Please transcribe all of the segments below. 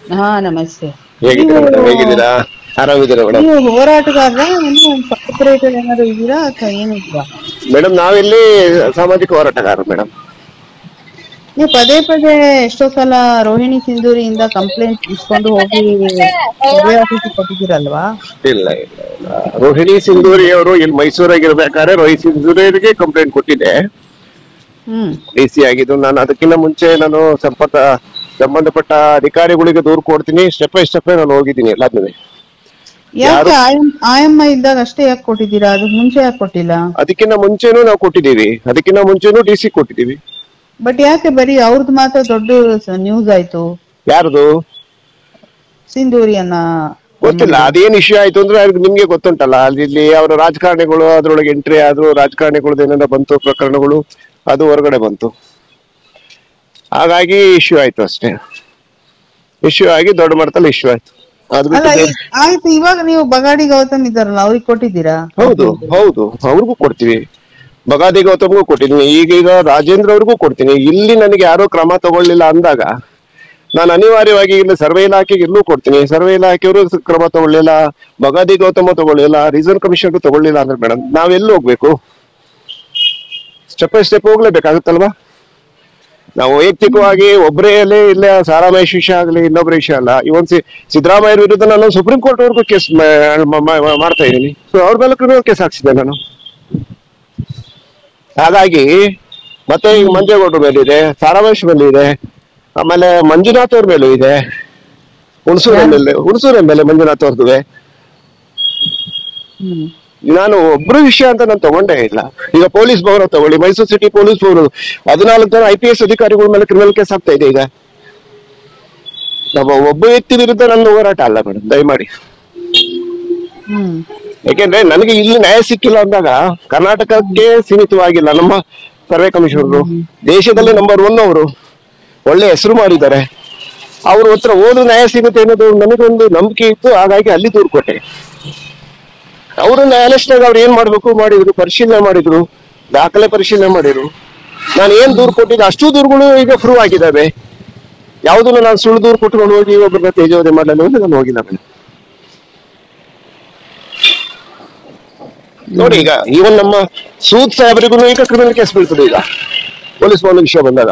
ಹಾ ನಮಸ್ತೆ ಹೇಗಿದ್ದೀರಾ ಮೇಡಮ್ ನೀವು- ಹೇಗಿದ್ದೀರಾ ಆರಾಮಿದ್ದೀರಾ ಮೇಡಮ್ ನೀವು ಹೋರಾಟಗಾರರ ಕಾರ್ಪೊರೇಟರ್ ಏನಾದ್ರು ಇದ್ದೀರಾ ಅಥವಾ ಏನಿದ್ದೀರಾ ಮೇಡಮ್ ನಾವಿಲ್ಲಿ ಸಾಮಾಜಿಕ ಹೋರಾಟಗಾರರು ಮೇಡಮ್ ನೀವು ಪದೇ ಪದೇ ಎಷ್ಟೋ ಸಲ ರೋಹಿಣಿ ಸಿಂಧೂರಿಯಿಂದ ಕಂಪ್ಲೇಂಟ್ ಇಸ್ಕೊಂಡು ಹೋಗಿ ಸರ್ವೆ ಆಫೀಸಿಗೆ ಕೊಟ್ಟಿದ್ದೀರಲ್ವಾ ಇಲ್ಲ ಇಲ್ಲ ಇಲ್ಲ ರೋಹಿಣಿ ಸಿಂಧೂರಿ ಅವರು ಇಲ್ಲಿ ಮೈಸೂರಾಗ ಇರ್ಬೇಕಾದ್ರೆ ರೋಹಿಣಿ ಸಿಂಧೂರಿಗೆ ಕಂಪ್ಲೇಂಟ್ ಕೊಟ್ಟಿದ್ದೆ ಹ್ಮ್ ಡಿ ಸಿ ಆಗಿದ್ದು ನಾನು ಅದಕ್ಕಿಂತ ಮುಂಚೆ ನಾನು ಸಂಪರ್ಕ ಸಂಬಂಧಪಟ್ಟ ಅಧಿಕಾರಿಗಳಿಗೆ ದೂರು ಕೊಡ್ತೀನಿ ಸ್ಟೆಪ್ ಬೈ ಸ್ಟೆಪ್ ನಾನು ಹೋಗಿದ್ದೀನಿ ಎಲ್ಲಾದ್ನೂ ಯಾಕೆ ಆಯಮ್ಮ ಇದ್ದಾಗ ಅಷ್ಟೇ ಯಾಕೆ ಕೊಟ್ಟಿದ್ದೀರಾ ಅದಕ್ಕೆ ಮುಂಚೆ ಯಾಕೆ ಕೊಟ್ಟಿಲ್ಲ ಅದಕ್ಕಿಂತ ಮುಂಚೆನೂ ನಾವು ಕೊಟ್ಟಿದ್ದೀವಿ ಅದಕ್ಕಿಂತ ಮುಂಚೆನೂ ಡಿ ಸಿ ಕೊಟ್ಟಿದ್ದೀವಿ ಬಟ್ ಯಾಕೆ ಬರೀ ಅವ್ರದ್ದು ಮಾತ್ರ ದೊಡ್ಡ ನ್ಯೂಸ್ ಆಯ್ತು ಯಾರ್ದು ಸಿಂಧೂರಿಯನ್ನ ಗೊತ್ತಿಲ್ಲ ಅದೇನ್ ಇಶ್ಯೂ ಆಯ್ತು ಅಂದ್ರೆ ಅವ್ರಿಗೆ ನಿಮ್ಗೆ ಗೊತ್ತುಂಟಲ್ಲ ಅಲ್ಲಿ ಇಲ್ಲಿ ಅವರ ರಾಜಕಾರಣಿಗಳು ಅದ್ರೊಳಗೆ ಎಂಟ್ರಿ ಆದ್ರು ರಾಜಕಾರಣಿಗಳದ್ದು ಏನೇನೋ ಬಂತು ಪ್ರಕರಣಗಳು ಅದು ಹೊರಗಡೆ ಬಂತು ಹಾಗಾಗಿ ಇಶ್ಯೂ ಆಯ್ತು ಅಷ್ಟೇ ಇಶ್ಯೂ ಆಗಿ ದೊಡ್ಡ ಮಟ್ಟದಲ್ಲಿ ಇಶ್ಯೂ ಆಯ್ತು ಅದು ಅಲ್ಲ ಬಿಟ್ಟು ಈ- ಆಯ್ತು ಇವಾಗ ನೀವು ಬಗಾಡಿ ಗೌತಮ್ ಇದ್ದಾರಲ್ಲ ಅವ್ರಿಗೆ ಕೊಟ್ಟಿದ್ದೀರಾ ಹೌದು ಹೌದು ಅವ್ರಿಗೂ ಕೊಡ್ತೀವಿ ಬಗಾದಿ ಗೌತಮ್ಗೂ ಕೊಟ್ಟಿದ್ದೀನಿ ಈಗ ಈಗ ರಾಜೇಂದ್ರ ಅವ್ರಿಗೂ ಕೊಡ್ತೀನಿ ಇಲ್ಲಿ ನನಗೆ ಯಾರೋ ಕ್ರಮ ತಗೊಳ್ಳಿಲ್ಲ ಅಂದಾಗ ನಾನು ಅನಿವಾರ್ಯವಾಗಿ ಇಲ್ಲಿ ಸರ್ವೆ ಇಲಾಖೆಗೆ ಇಲ್ಲೂ ಕೊಡ್ತೀನಿ ಸರ್ವೆ ಇಲಾಖೆಯವರು ಕ್ರಮ ತಗೊಳ್ಳಿಲ್ಲ ಬಗಾದಿ ಗೌತಮ ತಗೊಳ್ಳಿಲ್ಲ ರೀಸನ್ ಕಮಿಷನ್ ತಗೊಳ್ಳಿಲ್ಲ ಅಂದ್ರೆ ಮೇಡಮ್ ನಾವೆಲ್ಲಿ ಹೋಗ್ಬೇಕು ಸ್ಟೆಪ್ ಬೈ ಸ್ಟೆಪ್ ಹೋಗ್ಲೇಬೇಕಾಗುತ್ತಲ್ವಾ ನಾವು ವೈಯಕ್ತಿಕವಾಗಿ ಒಬ್ಬರೇ ಅಲ್ಲೇ ಇಲ್ಲೇ ಸಾರಾಮಹೇಶ್ ವಿಷಯ ಆಗಲಿ ಇನ್ನೊಬ್ಬರ ವಿಷಯ ಅಲ್ಲ ಇವನ್ ಸಿ ಸಿದ್ದರಾಮಯ್ಯ ವಿರುದ್ಧ ನಾನು ಸುಪ್ರೀಂ ಕೋರ್ಟ್ ವರೆಗೂ ಕೇಸ್ ಮಾಡ್ತಾ ಇದ್ದೀನಿ ಸೊ ಅವ್ರ ಮೇಲೆ ಕ್ರಿಮಿನಲ್ ಕೇಸ್ ಹಾಕ್ಸಿದ್ದೆ ನಾನು ಹಾಗಾಗಿ ಮತ್ತೆ ಈಗ ಮಂಜೇಗೌಡರ ಮೇಲೆ ಇದೆ ಸಾರಾಮಹೇಶ್ ಮೇಲೆ ಇದೆ ಆಮೇಲೆ ಮಂಜುನಾಥ್ ಅವ್ರ ಮೇಲೂ ಇದೆ ಹುಣಸೂರ ಮೇಲೆ ಹುಣಸೂರ ಮೇಲೆ ಮಂಜುನಾಥ್ ಅವ್ರದ್ದು ಹ್ಮ್ ನಾನು ಒಬ್ರು ವಿಷಯ ಅಂತ ನಾನು ತಗೊಂಡೇ ಇಲ್ಲ ಈಗ ಪೊಲೀಸ್ ಭವನ ತಗೊಳ್ಳಿ ಮೈಸೂರು ಸಿಟಿ ಪೊಲೀಸ್ ಭವನ ಹದಿನಾಲ್ಕು ಜನ ಐ ಪಿ ಎಸ್ ಅಧಿಕಾರಿಗಳ ಮೇಲೆ ಕ್ರಿಮಿನಲ್ ಕೇಸ್ ಆಗ್ತಾ ಇದೆ ಈಗ ನಮ್ಮ ಒಬ್ಬ ವ್ಯಕ್ತಿ ವಿರುದ್ಧ ನನ್ನ ಹೋರಾಟ ಅಲ್ಲ ಮೇಡಮ್ ದಯಮಾಡಿ ಹ್ಮ್ ಯಾಕೆಂದ್ರೆ ನನಗೆ ಇಲ್ಲಿ ನ್ಯಾಯ ಸಿಕ್ಕಿಲ್ಲ ಅಂದಾಗ ಕರ್ನಾಟಕಕ್ಕೆ ಸೀಮಿತವಾಗಿಲ್ಲ ನಮ್ಮ ಸರ್ವೆ ಕಮಿಷನರು ದೇಶದಲ್ಲೇ ನಂಬರ್ ಒನ್ ಅವರು ಒಳ್ಳೆ ಹೆಸರು ಮಾಡಿದ್ದಾರೆ ಅವ್ರ ಹತ್ರ ಓದು ನ್ಯಾಯ ಸಿಗುತ್ತೆ ಅನ್ನೋದು ನನಗೊಂದು ನಂಬಿಕೆ ಇತ್ತು ಹಾಗಾಗಿ ಅಲ್ಲಿ ದೂರು ಕೊಟ್ಟೆ ಅವರು ನ್ಯಾಯಾಲಯದಾಗ ಅವ್ರು ಏನ್ ಮಾಡ್ಬೇಕು ಮಾಡಿದ್ರು ಪರಿಶೀಲನೆ ಮಾಡಿದ್ರು ದಾಖಲೆ ಪರಿಶೀಲನೆ ಮಾಡಿದ್ರು ನಾನು ಏನ್ ದೂರು ಕೊಟ್ಟಿದ್ದೆ ಅಷ್ಟು ದೂರುಗಳು ಈಗ ಪ್ರೂವ್ ಆಗಿದ್ದಾವೆ ಯಾವುದನ್ನು ನಾನು ಸುಳ್ಳು ದೂರು ಕೊಟ್ಕೊಂಡು ಹೋಗಿ ಒಬ್ಬರನ್ನ ತೇಜೋವಧೆ ಮಾಡಲು ಅಂತ ನಾನು ಹೋಗಿಲ್ಲ ಮೇಡಮ್ ನೋಡಿ ಈಗ ಈವನ್ ನಮ್ಮ ಸೂದ್ ಸಾಹೇಬರಿಗೂ ಈಗ ಕ್ರಿಮಿನಲ್ ಕೇಸ್ ಬೀಳ್ತದೆ ಈಗ ಪೊಲೀಸ್ ಭವನ ವಿಷಯ ಬಂದಾಗ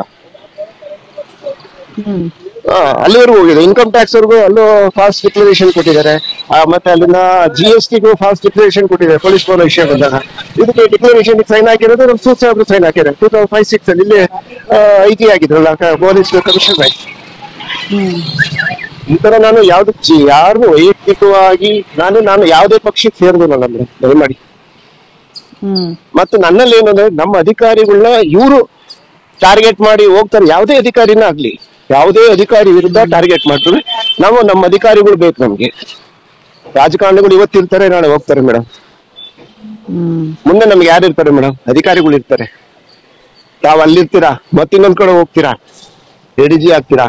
ಹ್ಮ್ ಆ, ಅಲ್ಲಿವರೆಗೂ ಹೋಗಿದೆ ಇನ್ಕಮ್ ಟ್ಯಾಕ್ಸ್ ಅವ್ರಿಗೂ ಅಲ್ಲೂ ಫಾಸ್ಟ್ ಡಿಕ್ಲರೇಷನ್ ಕೊಟ್ಟಿದ್ದಾರೆ ಆ, ಮತ್ತೆ ಅಲ್ಲಿಂದ ಜಿ ಎಸ್ ಟಿಗೂ ಫಾಸ್ಟ್ ಡಿಕ್ಲರೇಷನ್ ಕೊಟ್ಟಿದ್ದಾರೆ ಪೊಲೀಸ್ ಭವನ ವಿಷಯ ಬಂದಾಗ ಇದಕ್ಕೆ ಡಿಕ್ಲರೇಷನ್ ಸೈನ್ ಹಾಕಿರೋದು ನಮ್ಮ ಸೂದ್ ಸಾಹೇಬ್ರು ಸೈನ್ ಹಾಕಿದ್ದಾರೆ ಟೂ ತೌಸಂಡ್ ಫೈವ್ ಸಿಕ್ಸ್ ಅಲ್ಲಿ ಇಲ್ಲಿ ಐ ಟಿ ಆಗಿದ್ರಲ್ಲ ಪೊಲೀಸ್ ಕಮಿಷನರ್ ಹ್ಮ್ ಈ ತರ ನಾನು ಯಾವ್ದು ಯಾರು ವೈಯಕ್ತಿಕವಾಗಿ ನಾನು ನಾನು ಯಾವುದೇ ಪಕ್ಷಕ್ಕೆ ಸೇರಿದಿಲ್ಲ ನಮ್ಗೆ ದಯಮಾಡಿ ಹ್ಮ್ ಮತ್ತು ನನ್ನಲ್ಲಿ ಏನಂದ್ರೆ ನಮ್ಮ ಅಧಿಕಾರಿಗಳನ್ನ ಇವರು ಟಾರ್ಗೆಟ್ ಮಾಡಿ ಹೋಗ್ತಾರೆ ಯಾವುದೇ ಅಧಿಕಾರಿನ ಆಗ್ಲಿ ಯಾವುದೇ ಅಧಿಕಾರಿ ವಿರುದ್ಧ ಟಾರ್ಗೆಟ್ ಮಾಡ್ತಾರೆ ನಾವು ನಮ್ಮ ಅಧಿಕಾರಿಗಳು ಬೇಕು ನಮ್ಗೆ ರಾಜಕಾರಣಿಗಳು ಇವತ್ತಿರ್ತಾರೆ ನಾಳೆ ಹೋಗ್ತಾರೆ ಮೇಡಮ್ ಹ್ಮ್ ಮುಂದೆ ನಮ್ಗೆ ಯಾರು ಇರ್ತಾರೆ ಮೇಡಮ್ ಅಧಿಕಾರಿಗಳು ಇರ್ತಾರೆ ತಾವ್ ಅಲ್ಲಿರ್ತೀರಾ ಮತ್ತಿನ್ನೊಂದ್ ಕಡೆ ಹೋಗ್ತೀರಾ ಎ ಜಿ ಆಗ್ತೀರಾ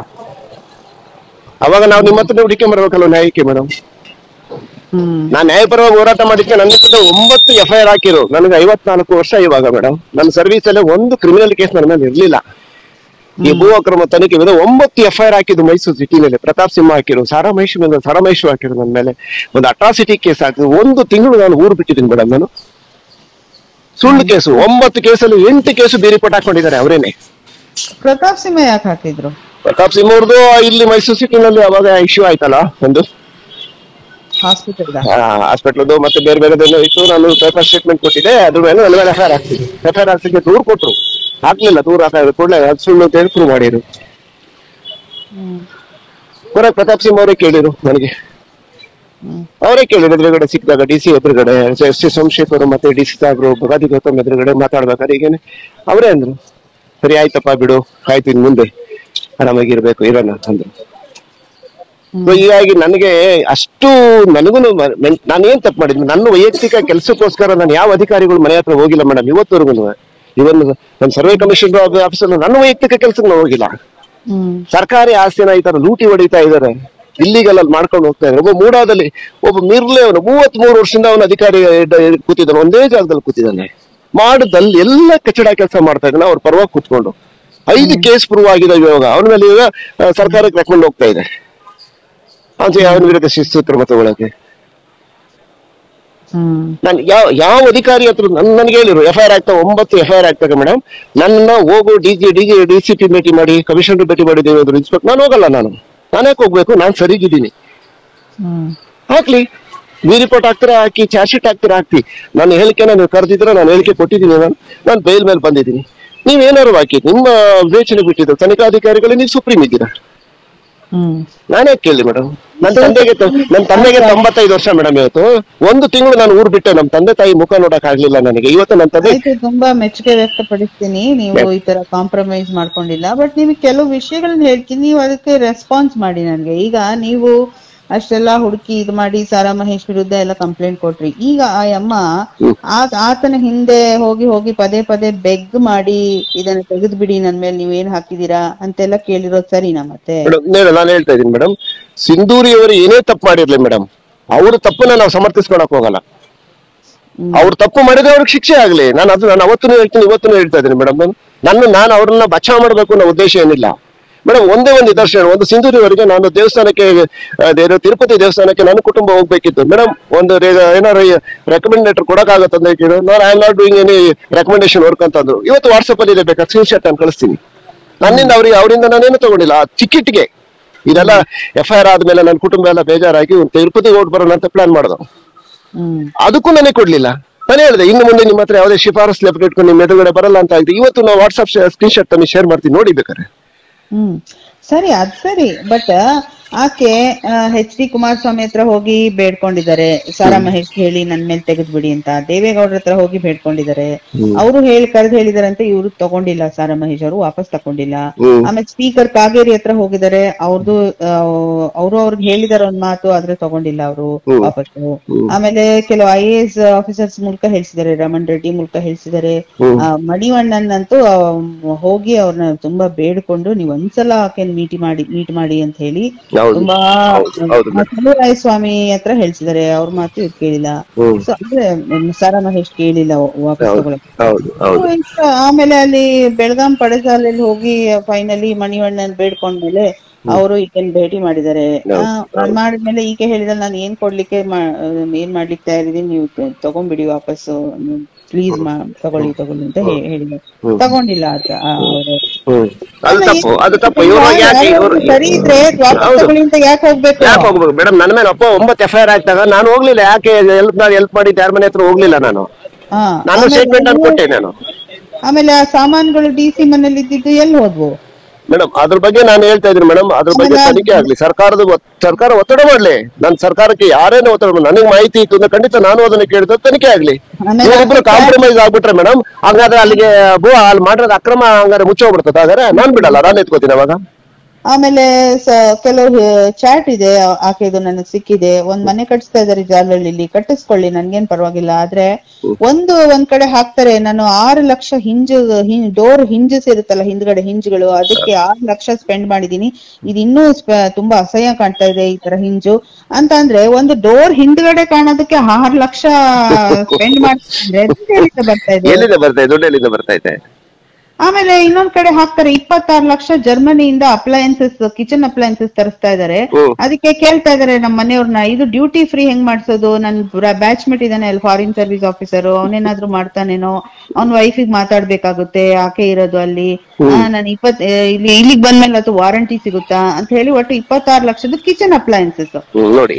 ಅವಾಗ ನಾವು ನಿಮ್ಮ ಹತ್ರ ಹುಡುಕಿ ಬರ್ಬೇಕಲ್ವ ನ್ಯಾಯಕ್ಕೆ ಮೇಡಮ್ ಹ್ಮ್ ನಾನ್ ನ್ಯಾಯಪರವಾಗಿ ಹೋರಾಟ ಮಾಡಿದ್ದೆ ನನ್ನ ಜೊತೆ ಒಂಬತ್ತು ಎಫ್ ಐ ಆರ್ ಹಾಕಿರು ನನಗೆ ಐವತ್ನಾಲ್ಕು ವರ್ಷ ಇವಾಗ ಮೇಡಮ್ ನನ್ನ ಸರ್ವಿಸ್ ಅಲ್ಲೇ ಒಂದು ಕ್ರಿಮಿನಲ್ ಕೇಸ್ ನನ್ನ ಮೇಲೆ ಇರ್ಲಿಲ್ಲ ಈ ಭೂ ಅಕ್ರಮ ತನಿಖೆ ವಿರುದ್ಧ ಒಂಬತ್ತು ಎಫ್ ಐ ಆರ್ ಹಾಕಿದ್ದು ಮೈಸೂರು ಸಿಟಿನಲ್ಲಿ ಪ್ರತಾಪ್ ಸಿಂಹ ಹಾಕಿರು ಸಾರಾ ಮಹೇಶ್ ಮೇಲೆ ಸಾರಾ ಮಹೇಶ್ ಹಾಕಿರು ನನ್ನ ಮೇಲೆ ಒಂದು ಅಟ್ರಾಸಿಟಿ ಕೇಸ್ ಹಾಕಿದ್ರು ಒಂದು ತಿಂಗಳು ನಾನು ಊರು ಬಿಟ್ಟಿದ್ದೀನಿ ಮೇಡಮ್ ನಾನು ಸುಳ್ಳು ಕೇಸು ಒಂಬತ್ತು ಕೇಸಲ್ಲಿ ಎಂಟು ಕೇಸು ಬೇರೆ ಪಟ್ಟು ಹಾಕೊಂಡಿದ್ದಾರೆ ಅವರೇನೆ ಪ್ರತಾಪ್ ಸಿಂಹ ಯಾಕೆ ಹಾಕಿದ್ರು ಪ್ರತಾಪ್ ಸಿಂಹ ಅವ್ರದ್ದು ಇಲ್ಲಿ ಮೈಸೂರು ಸಿಟಿನಲ್ಲಿ ಅವಾಗ ಇಶ್ಯೂ ಆಯ್ತಲ್ಲ ಒಂದು ಹಾಸ್ಪಿಟಲ್ ಹಾಸ್ಪಿಟಲ್ದು ಮತ್ತೆ ಬೇರೆ ಬೇರೆದೆಲ್ಲ ಇತ್ತು ನಾನು ಪೇಪರ್ ಸ್ಟೇಟ್ಮೆಂಟ್ ಕೊಟ್ಟಿದ್ದೆ ಅದ್ರ ಮೇಲೆ ನನ್ನ ಮೇಲೆ ಎಫ್ ಐ ಆರ್ ಹಾಕ್ತಿದ್ದೆ ಎಫ್ ಐ ಆರ್ ಹಾಕ್ಸಿಕ್ಕೆ ದೂರು ಕೊಟ್ರು ಹಾಕ್ಲಿಲ್ಲ ದೂರ ಹಾಕಿದ್ರು ಕೂಡಲೇ ಅದು ಸುಳ್ಳು ಅಂತ ಹೇಳಿ ಪ್ರೂವ್ ಮಾಡಿದ್ರು ಹ್ಮ್ ಕೊನೆ ಪ್ರತಾಪ್ ಸಿಂಹ ಅವರೇ ಕೇಳಿರು ನನಗೆ ಹ್ಮ್ ಅವರೇ ಕೇಳಿದ್ರು ಎದುರುಗಡೆ ಸಿಕ್ಕಿದಾಗ ಡಿ ಸಿ ಎದುರುಗಡೆ ಎಸ್ ಸಿ ಸೋಮಶೇಖರ್ ಮತ್ತೆ ಡಿ ಸಿ ಸಾಹೇಬ್ರು ಬಗಾದಿ ಗೌತಮ್ ಎದುರುಗಡೆ ಮಾತಾಡ್ಬೇಕಾದ್ರೆ ಈಗೇನೆ ಅವರೇ ಅಂದ್ರು ಸರಿ ಆಯ್ತಪ್ಪ ಬಿಡು ಆಯ್ತು ಇನ್ ಮುಂದೆ ಆರಾಮಾಗಿರ್ಬೇಕು ಇರೋಣ ಅಂದ್ರು ಹ್ಮ್. So ಹೀಗಾಗಿ ನನಗೆ ಅಷ್ಟು ನನಗೂ ನಾನು ಏನ್ ತಪ್ಪು ಮಾಡಿದ್ವಿ ನನ್ನ ವೈಯಕ್ತಿಕ ಕೆಲಸಕ್ಕೋಸ್ಕರ ನಾನು ಯಾವ ಅಧಿಕಾರಿಗಳು ಮನೆ ಹತ್ರ ಹೋಗಿಲ್ಲ ಮೇಡಮ್ ಇವತ್ತವರೆಗೂ ಇವನ್ ನನ್ನ ಸರ್ವೆ ಕಮಿಷನ್ ಆಫೀಸರ್ ನನ್ನ ವೈಯಕ್ತಿಕ ಕೆಲಸಕ್ಕೆ ನಾನು ಹೋಗಿಲ್ಲ ಹ್ಮ್ ಸರ್ಕಾರಿ ಆಸ್ತಿನ ಈ ತರ ಲೂಟಿ ಹೊಡಿತಾ ಇದ್ದಾರೆ ಇಲ್ಲಿಗಲ್ ಅಲ್ಲಿ ಮಾಡ್ಕೊಂಡು ಹೋಗ್ತಾ ಇದ್ದಾರೆ ಒಬ್ಬ ಮೂಡಾದಲ್ಲಿ ಒಬ್ಬ ಮಿರ್ಲೆ ಅವನು ಮೂವತ್ತ್ ಮೂರು ವರ್ಷದಿಂದ ಅವನ ಅಧಿಕಾರಿ ಇದ್ದ- ಕೂತಿದ್ದಾನೆ ಒಂದೇ ಜಾಗದಲ್ಲಿ ಕೂತಿದ್ದಾನೆ ಮಾಡದಲ್ಲಿ ಎಲ್ಲ ಕಚಡ ಕೆಲಸ ಮಾಡ್ತಾ ಇದ್ದಾನೆ ಅವ್ರ ಪರವಾಗಿ ಕೂತ್ಕೊಂಡು ಐದು ಕೇಸ್ ಪ್ರೂವ್ ಆಗಿದೆ ಇವಾಗ ಅವನ ಮೇಲೆ ಈಗ ಆ, ಸರ್ಕಾರಕ್ಕೆ ರೆಕಮೆಂಡ್ ಹೋಗ್ತಾ ಇದೆ ಅಂತ ಅವನ ವಿರುದ್ಧ ಶಿಸ್ತು ಕ್ರಮ ತಗೊಳಕ್ಕೆ ಹ್ಮ್ ನಾನು ಯಾವ ಯಾವ ಅಧಿಕಾರಿ ಹತ್ರ ನನ್ ನನಗೆ ಹೇಳಿರು ಎಫ್ ಐ ಆರ್ ಆಗ್ತಾ ಒಂಬತ್ತು ಎಫ್ ಐ ಆರ್ ಆಗ್ತದೆ ಮೇಡಮ್ ನನ್ನ ಹೋಗು D G D G D C P ಭೇಟಿ ಮಾಡಿ ಕಮಿಷನರ್ ಭೇಟಿ ಮಾಡಿದ್ದೇವೆ ಅದ್ರ ಇನ್ಸ್ಪೆಕ್ಟ್ ನಾನು ಹೋಗಲ್ಲ ನಾನು ನಾನು ಯಾಕೆ ಹೋಗ್ಬೇಕು ನಾನು ಸರಿಗಿದ್ದೀನಿ ಹ್ಮ್ ಹಾಕ್ಲಿ ಬಿ ರಿಪೋರ್ಟ್ ಹಾಕ್ತೀರಾ ಹಾಕಿ ಚಾರ್ಜ್ ಶೀಟ್ ಹಾಕ್ತೀರಾ ಹಾಕಿ ನನ್ನ ಹೇಳಿಕೆನ ನೀವು ಕರೆದಿದ್ರೆ ನಾನು ಹೇಳಿಕೆ ಕೊಟ್ಟಿದ್ದೀನಿ ನಾನು ನಾನು ಬೇಲ್ ಮೇಲೆ ಬಂದಿದ್ದೀನಿ ನೀವೇನಾದ್ರು ಹಾಕಿ ನಿಮ್ಮ ವಿವೇಚನೆ ಬಿಟ್ಟಿದ್ದು ತನಿಖಾಧಿಕಾರಿಗಳು ನೀವು ಸುಪ್ರೀಂ ಇದ್ದೀರಾ ಹ್ಮ್ ನಾನೇ ಕೇಳಿ ಮೇಡಮ್ ನನ್ನ ತಂದೆಗೆ ತ- ನನ್ನ ತಂದೆಗೆ ತೊಂಬತ್ತೈದು ವರ್ಷ ಮೇಡಮ್ ಇವತ್ತು ಒಂದು ತಿಂಗಳು ನಾನು ಊರ್ ಬಿಟ್ಟೆ ನಮ್ಮ ತಂದೆ ತಾಯಿ ಮುಖ ನೋಡಕ್ ಆಗ್ಲಿಲ್ಲ ನನಗೆ ಇವತ್ತು ನನ್ನ ತಂದೆ ಆಯ್ತು ತುಂಬಾ ಮೆಚ್ಚುಗೆ ವ್ಯಕ್ತಪಡಿಸ್ತೀನಿ ನೀವು ಈ ತರ ಕಾಂಪ್ರಮೈಸ್ ಮಾಡ್ಕೊಂಡಿಲ್ಲ ಬಟ್ ನಿಮಗೆ ಕೆಲವು ವಿಷಯಗಳನ್ನ ಹೇಳ್ತೀನಿ ನೀವು ಅದಕ್ಕೆ ರೆಸ್ಪಾನ್ಸ್ ಮಾಡಿ ನನ್ಗೆ ಈಗ ನೀವು ಅಷ್ಟೆಲ್ಲ ಹುಡುಕಿ ಇದು ಮಾಡಿ ಸಾರಾ ಮಹೇಶ್ ವಿರುದ್ಧ ಎಲ್ಲ ಕಂಪ್ಲೇಂಟ್ ಕೊಟ್ರಿ ಈಗ ಆ ಅಮ್ಮ ಆ- ಆತನ ಹಿಂದೆ ಹೋಗಿ ಹೋಗಿ ಪದೇ ಪದೇ ಬೆಗ್ ಮಾಡಿ ಇದನ್ನ ತೆಗೆದು ಬಿಡಿ ನನ್ ಮೇಲೆ ನೀವೇನ್ ಹಾಕಿದೀರಾ ಅಂತೆಲ್ಲ ಕೇಳಿರೋದ್ ಸರಿನಾ ಮತ್ತೆ ಮೇಡಮ್ ನಾನು ಹೇಳ್ತಾ ಇದ್ದೀನಿ ಮೇಡಮ್ ಸಿಂಧೂರಿ ಅವರು ಏನೇ ತಪ್ಪು ಮಾಡಿರ್ಲಿ ಮೇಡಮ್ ಅವ್ರ ತಪ್ಪನ್ನ ನಾವು ಸಮರ್ಥಿಸ್ಕೊಳಕ್ ಹೋಗಲ್ಲ ಅವ್ರು ತಪ್ಪು ಮಾಡಿದ್ರೆ ಅವ್ರಿಗೆ ಶಿಕ್ಷೆ ಆಗ್ಲಿ ನಾನು ಅದು ನಾನು ಅವತ್ತೂ ಹೇಳ್ತೀನಿ ಇವತ್ತೂ ಹೇಳ್ತಾ ಇದ್ದೀನಿ ಮೇಡಮ್ ನನ್ನ ನಾನು ಅವ್ರನ್ನ ಬಚಾವ್ ಮಾಡಬೇಕು ಅನ್ನೋ ಉದ್ದೇಶ ಏನಿಲ್ಲ ಮೇಡಮ್ ಒಂದೇ ಒಂದು ನಿದರ್ಶನ ಒಂದು ಸಿಂಧೂರಿವರೆಗೆ ನಾನು ದೇವಸ್ಥಾನಕ್ಕೆ ಅದೇನೋ ತಿರುಪತಿ ದೇವಸ್ಥಾನಕ್ಕೆ ನನ್ನ ಕುಟುಂಬ ಹೋಗ್ಬೇಕಿತ್ತು ಮೇಡಮ್ ಒಂದು ರೇ- ಏನಾರು ರೆಕಮೆಂಡ್ ಲೆಟರ್ ಕೊಡಕ್ಕಾಗತ್ತಂದ್ರೆ ಕೇಳು ನಾನು I am not doing any recommendation work ಅಂತಂದ್ರು ಇವತ್ತು ವಾಟ್ಸಪ್ ಅಲ್ಲಿ ಇದೆ ಬೇಕಾದ್ರೆ ಸ್ಕ್ರೀನ್ ಶಾಟ್ ನಾನು ಕಳಿಸ್ತೀನಿ ನನ್ನಿಂದ ಅವ್ರಿಗೆ ಅವರಿಂದ ನಾನೇನು ತಗೊಂಡಿಲ್ಲ ಆ ಚಿಕ್ಕಿಟ್ಟಿಗೆ ಇದೆಲ್ಲ ಎಫ್ ಐ ಆರ್ ಆದ್ಮೇಲೆ ನನ್ನ ಕುಟುಂಬ ಎಲ್ಲ ಬೇಜಾರಾಗಿ ಒಂದು ತಿರುಪತಿಗೆ ಓಟ್ ಬರೋಣ ಅಂತ ಪ್ಲಾನ್ ಮಾಡ್ದು ಹ್ಮ್ ಅದಕ್ಕೂ ನನಗೆ ಕೊಡ್ಲಿಲ್ಲ ನಾನು ಹೇಳಿದೆ ಇನ್ನು ಮುಂದೆ ನಿಮ್ಮ ಹತ್ರ ಯಾವುದೇ ಶಿಫಾರಸ್ ಲೆಫ್ಟ್ ಇಟ್ಕೊಂಡು ನಿಮ್ಮ ಎದುರುಗಡೆ ಬರಲ್ಲ ಅಂತ ಆಗಿದೆ ಇವತ್ತು ನಾವು ವಾಟ್ಸ್ಆಪ್ ಸ್ಕ್ರೀನ್ ಶಾಟ್ ತಮಗೆ ಶೇರ್ ಮಾಡ್ತೀನಿ ನೋಡಿ ಬೇಕಾರೆ ಹ್ಮ್ ಸರಿ ಅದ್ ಸರಿ ಬಟ್ ಆಕೆ ಎಚ್ ಡಿ ಕುಮಾರಸ್ವಾಮಿ ಹತ್ರ ಹೋಗಿ ಬೇಡ್ಕೊಂಡಿದ್ದಾರೆ ಸಾರಾ ಮಹೇಶ್ ಹೇಳಿ ನನ್ ಮೇಲೆ ತೆಗೆದ್ಬಿಡಿ ಅಂತ ದೇವೇಗೌಡರ ಹತ್ರ ಹೋಗಿ ಬೇಡ್ಕೊಂಡಿದ್ದಾರೆ ಅವರು ಹೇಳಿ ಕರೆದು ಹೇಳಿದಾರಂತೆ ಇವ್ರು ತಗೊಂಡಿಲ್ಲ ಸಾರಾ ಮಹೇಶ್ ಅವರು ವಾಪಸ್ ತಗೊಂಡಿಲ್ಲ ಹ್ಮ್. ಆಮೇಲೆ ಸ್ಪೀಕರ್ ಕಾಗೇರಿ ಹತ್ರ ಹೋಗಿದ್ದಾರೆ ಅವ್ರದ್ದು ಅವರು ಅವ್ರಿಗೆ ಹೇಳಿದಾರ ಒಂದ್ ಮಾತು ಆದ್ರೆ ತಗೊಂಡಿಲ್ಲ ಅವರು ಹ್ಮ್. ವಾಪಸ್ಸು ಆಮೇಲೆ ಕೆಲವು ಐ ಎ ಎಸ್ ಆಫೀಸರ್ಸ್ ಮೂಲಕ ಹೇಳ್ಸಿದ್ದಾರೆ ರಮಣ್ ರೆಡ್ಡಿ ಮೂಲಕ ಹೇಳ್ಸಿದ್ದಾರೆ ಹ್ಮ್. ಆ, ಮಣಿವಣ್ಣನಂತೂ ಆ, ಹೋಗಿ ಅವ್ರನ್ನ ತುಂಬಾ ಬೇಡ್ಕೊಂಡು ನೀವ್ ಒಂದ್ಸಲ ಆಕೆ ಮೀಟ್ ಮಾಡಿ ಮೀಟ್ ಮಾಡಿ ಅಂತ ಹೇಳಿ ಹೌದು ತುಂಬಾ ಹೌದು, ಹೌದು. ರಾಯ ಸ್ವಾಮಿ ಹತ್ರ ಹೇಳ್ಸಿದ್ದಾರೆ ಅವ್ರ ಮಾತು ಇವ್ರು ಕೇಳಿಲ್ಲ ಹ್ಮ್. So, ಅಂದ್ರೆ ಮ್, ಸಾರಾ ಮಹೇಶ್ ಕೇಳಿಲ್ಲ ವಾಪಸ್ ಹೌದು ತಗೊಳಕ್ಕೆ ಹೌದು ಹೌದು So, ಆಮೇಲೆ ಅಲ್ಲಿ ಬೆಳಗಾಂ ಪಡಸಾಲೆಯಲ್ಲಿ ಹೋಗಿ ಫೈನಲಿ ಮಣಿವಣ್ಣನ್ ಬೇಡ್ಕೊಂಡ್ಮೇಲೆ ಅವರು ಈಕೆನ್ ಭೇಟಿ ಮಾಡಿದ್ದಾರೆ ಆ, ಮಾಡಿದ್ಮೇಲೆ ಈಕೆ ಹೇಳಿದ ನಾನು ಏನ್ ಕೊಡ್ಲಿಕ್ಕೆ ಮಾ- ಏನ್ ಮಾಡ್ಲಿಕ್ಕೆ ತಯಾರಿದೀನಿ ನೀವು ತ- ತಗೊಂಬಿಡಿ ವಾಪಸ್ಸು ಪ್ಲೀಸ್ ತಗೊಳ್ಳಿ ತಗೊಳ್ಳಿ ಅಂತ ಹೇ- ಹೇಳಿದ್ರು ತಗೊಂಡಿಲ್ಲ ಆತ ಆ, ಅವ್ರು ಹ್ಮ್ ಅದು ತಪ್ಪು ಅದು ತಪ್ಪು ಇವರು ಯಾಕೆ ಇವರು ಸರಿ ಇದ್ರೆ ವಾಪಸ್ ಹೌದು. ತಗೊಳ್ಳಿ ಅಂತ ಯಾಕೆ ಹೋಗ್ಬೇಕು ಯಾಕೆ ಹೋಗ್ಬೇಕು ಮೇಡಮ್ ನನ್ನ ಮೇಲೆ ಅಪ್ಪ ಒಂಬತ್ತು ಎಫ್ ಐ ಆರ್ ಆಗ್ತಾಗ ನಾನು ಹೋಗ್ಲಿಲ್ಲ ಯಾಕೆ ಹೆಲ್ಪ್ ನಾನು ಹೆಲ್ಪ್ ಮಾಡಿ ಯಾರ ಮನೆ ಹತ್ರ ಹೋಗ್ಲಿಲ್ಲ ನಾನು ಹಾ ನಾನು ಆಮೇಲೆ ಸ್ಟೇಟ್ಮೆಂಟ್ ಅನ್ನು ಕೊಟ್ಟೆ ನಾನು ಆಮೇಲೆ ಆ ಸಾಮಾನುಗಳು ಡಿ ಸಿ ಮನೇಲಿ ಇದ್ದಿದ್ದು ಎಲ್ಲಿ ಹೋದ್ವು ಮೇಡಮ್ ಅದ್ರ ಬಗ್ಗೆ ನಾನು ಹೇಳ್ತಾ ಇದ್ದೀನಿ ಮೇಡಮ್ ಅದ್ರ ಬಗ್ಗೆ ಆಮೇಲೆ- ತನಿಖೆ ಆಗ್ಲಿ ಸರ್ಕಾರದ ಒತ್- ಸರ್ಕಾರ ಒತ್ತಡ ಮಾಡ್ಲಿ ನಾನು ಸರ್ಕಾರಕ್ಕೆ ಯಾರೇನೋ ಒತ್ತಡ ಮಾಡಿ ನನಗೆ ಮಾಹಿತಿ ಇತ್ತು ಅಂದ್ರೆ ಖಂಡಿತ ನಾನು ಅದನ್ನ ಕೇಳಿದ ತನಿಖೆ ಆಗ್ಲಿ ಆಮೇಲೆ ಇವರಿಬ್ರು ಕಾಂಪ್ರಮೈಸ್ ಆಗ್ಬಿಟ್ರೆ ಮೇಡಮ್ ಹಂಗಾದ್ರೆ ಅಲ್ಲಿಗೆ ಭೂ ಅಲ್ಲಿ ಮಾಡಿರೋದು ಅಕ್ರಮ ಹಂಗಾರೆ ಮುಚ್ಚೋಗ್ಬಿಡ್ತದೆ ಹಾಗಾದ್ರೆ ನಾನ್ ಬಿಡಲ್ಲ ನಾನು ಎತ್ಕೋತೀನಿ ಅವಾಗ ಆಮೇಲೆ ಸ- ಕೆಲವು ಚಾಟ್ ಇದೆ ಆ- ಆಕೆದು ನನಗೆ ಸಿಕ್ಕಿದೆ ಒಂದ್ ಮನೆ ಕಟ್ಟಿಸ್ತಾ ಇದಾರೆ ಜಾಲಹಳ್ಳಿಲಿ ಕಟ್ಟಿಸ್ಕೊಳ್ಳಿ ನನ್ಗೇನ್ ಪರವಾಗಿಲ್ಲ ಆದ್ರೆ ಒಂದು ಒಂದ್ ಕಡೆ ಹಾಕ್ತಾರೆ ನಾನು ಆರು ಲಕ್ಷ ಹಿಂಜು ಡೋರ್ ಹಿಂಜಸ್ ಇರುತ್ತಲ್ಲ ಹಿಂದ್ಗಡೆ ಹಿಂಜುಗಳು ಅದಕ್ಕೆ ಆರು ಲಕ್ಷ ಸ್ಪೆಂಡ್ ಮಾಡಿದೀನಿ ಇದು ಇನ್ನೂ ಸ್ಪ- ತುಂಬಾ ಅಸಹ್ಯ ಕಾಣ್ತಾ ಇದೆ ಈ ತರ ಹಿಂಜು ಅಂತ ಅಂದ್ರೆ ಒಂದು ಡೋರ್ ಹಿಂದ್ಗಡೆ ಕಾಣೋದಕ್ಕೆ ಆರು ಲಕ್ಷ ಸ್ಪೆಂಡ್ ಮಾಡ್ತಿದ್ರೆ ಎಲ್ಲಿಂದ ಬರ್ತಾ ಇದೆ ಎಲ್ಲಿಂದ ಬರ್ತಾ ಇದೆ ದುಡ್ಡು ಎಲ್ಲಿಂದ ಬರ್ತಾ ಇದೆ ಆಮೇಲೆ ಇನ್ನೊಂದ್ ಕಡೆ ಹಾಕ್ತಾರೆ ಇಪ್ಪತ್ತಾರು ಲಕ್ಷ ಜರ್ಮನಿಯಿಂದ ಅಪ್ಲಯನ್ಸಸ್ ಕಿಚನ್ ಅಪ್ಲಯನ್ಸಸ್ ತರಿಸ್ತಾ ಇದಾರೆ ಹ್ಮ್. ಅದಕ್ಕೆ ಕೇಳ್ತಾ ಇದಾರೆ ನಮ್ಮ ಮನೆಯವ್ರನ್ನ ಇದು ಡ್ಯೂಟಿ ಫ್ರೀ ಹೆಂಗ್ ಮಾಡ್ಸೋದು ನನ್ ಬ್ಯಾಚ್ಮೆಟ್ ಇದಾನೆ ಅಲ್ಲಿ ಫಾರಿನ್ ಸರ್ವಿಸ್ ಆಫೀಸರ್ ಅವನೇನಾದ್ರೂ ಮಾಡ್ತಾನೇನೋ ಅವ್ನ ವೈಫಿಗೆ ಮಾತಾಡ್ಬೇಕಾಗುತ್ತೆ ಆಕೆ ಇರೋದು ಅಲ್ಲಿ ನಾನು ಇಪ್ಪತ್ ಆ, ಇಲ್ಲಿ ಇಲ್ಲಿಗೆ ಬಂದ್ಮೇಲೆ ಅದು ವಾರಂಟಿ ಸಿಗುತ್ತಾ ಅಂತ ಹೇಳಿ ಒಟ್ಟು ಇಪ್ಪತ್ತಾರು ಲಕ್ಷದ ಕಿಚನ್ ಅಪ್ಲಯನ್ಸಸ್ ಹ್ಮ್, ನೋಡಿ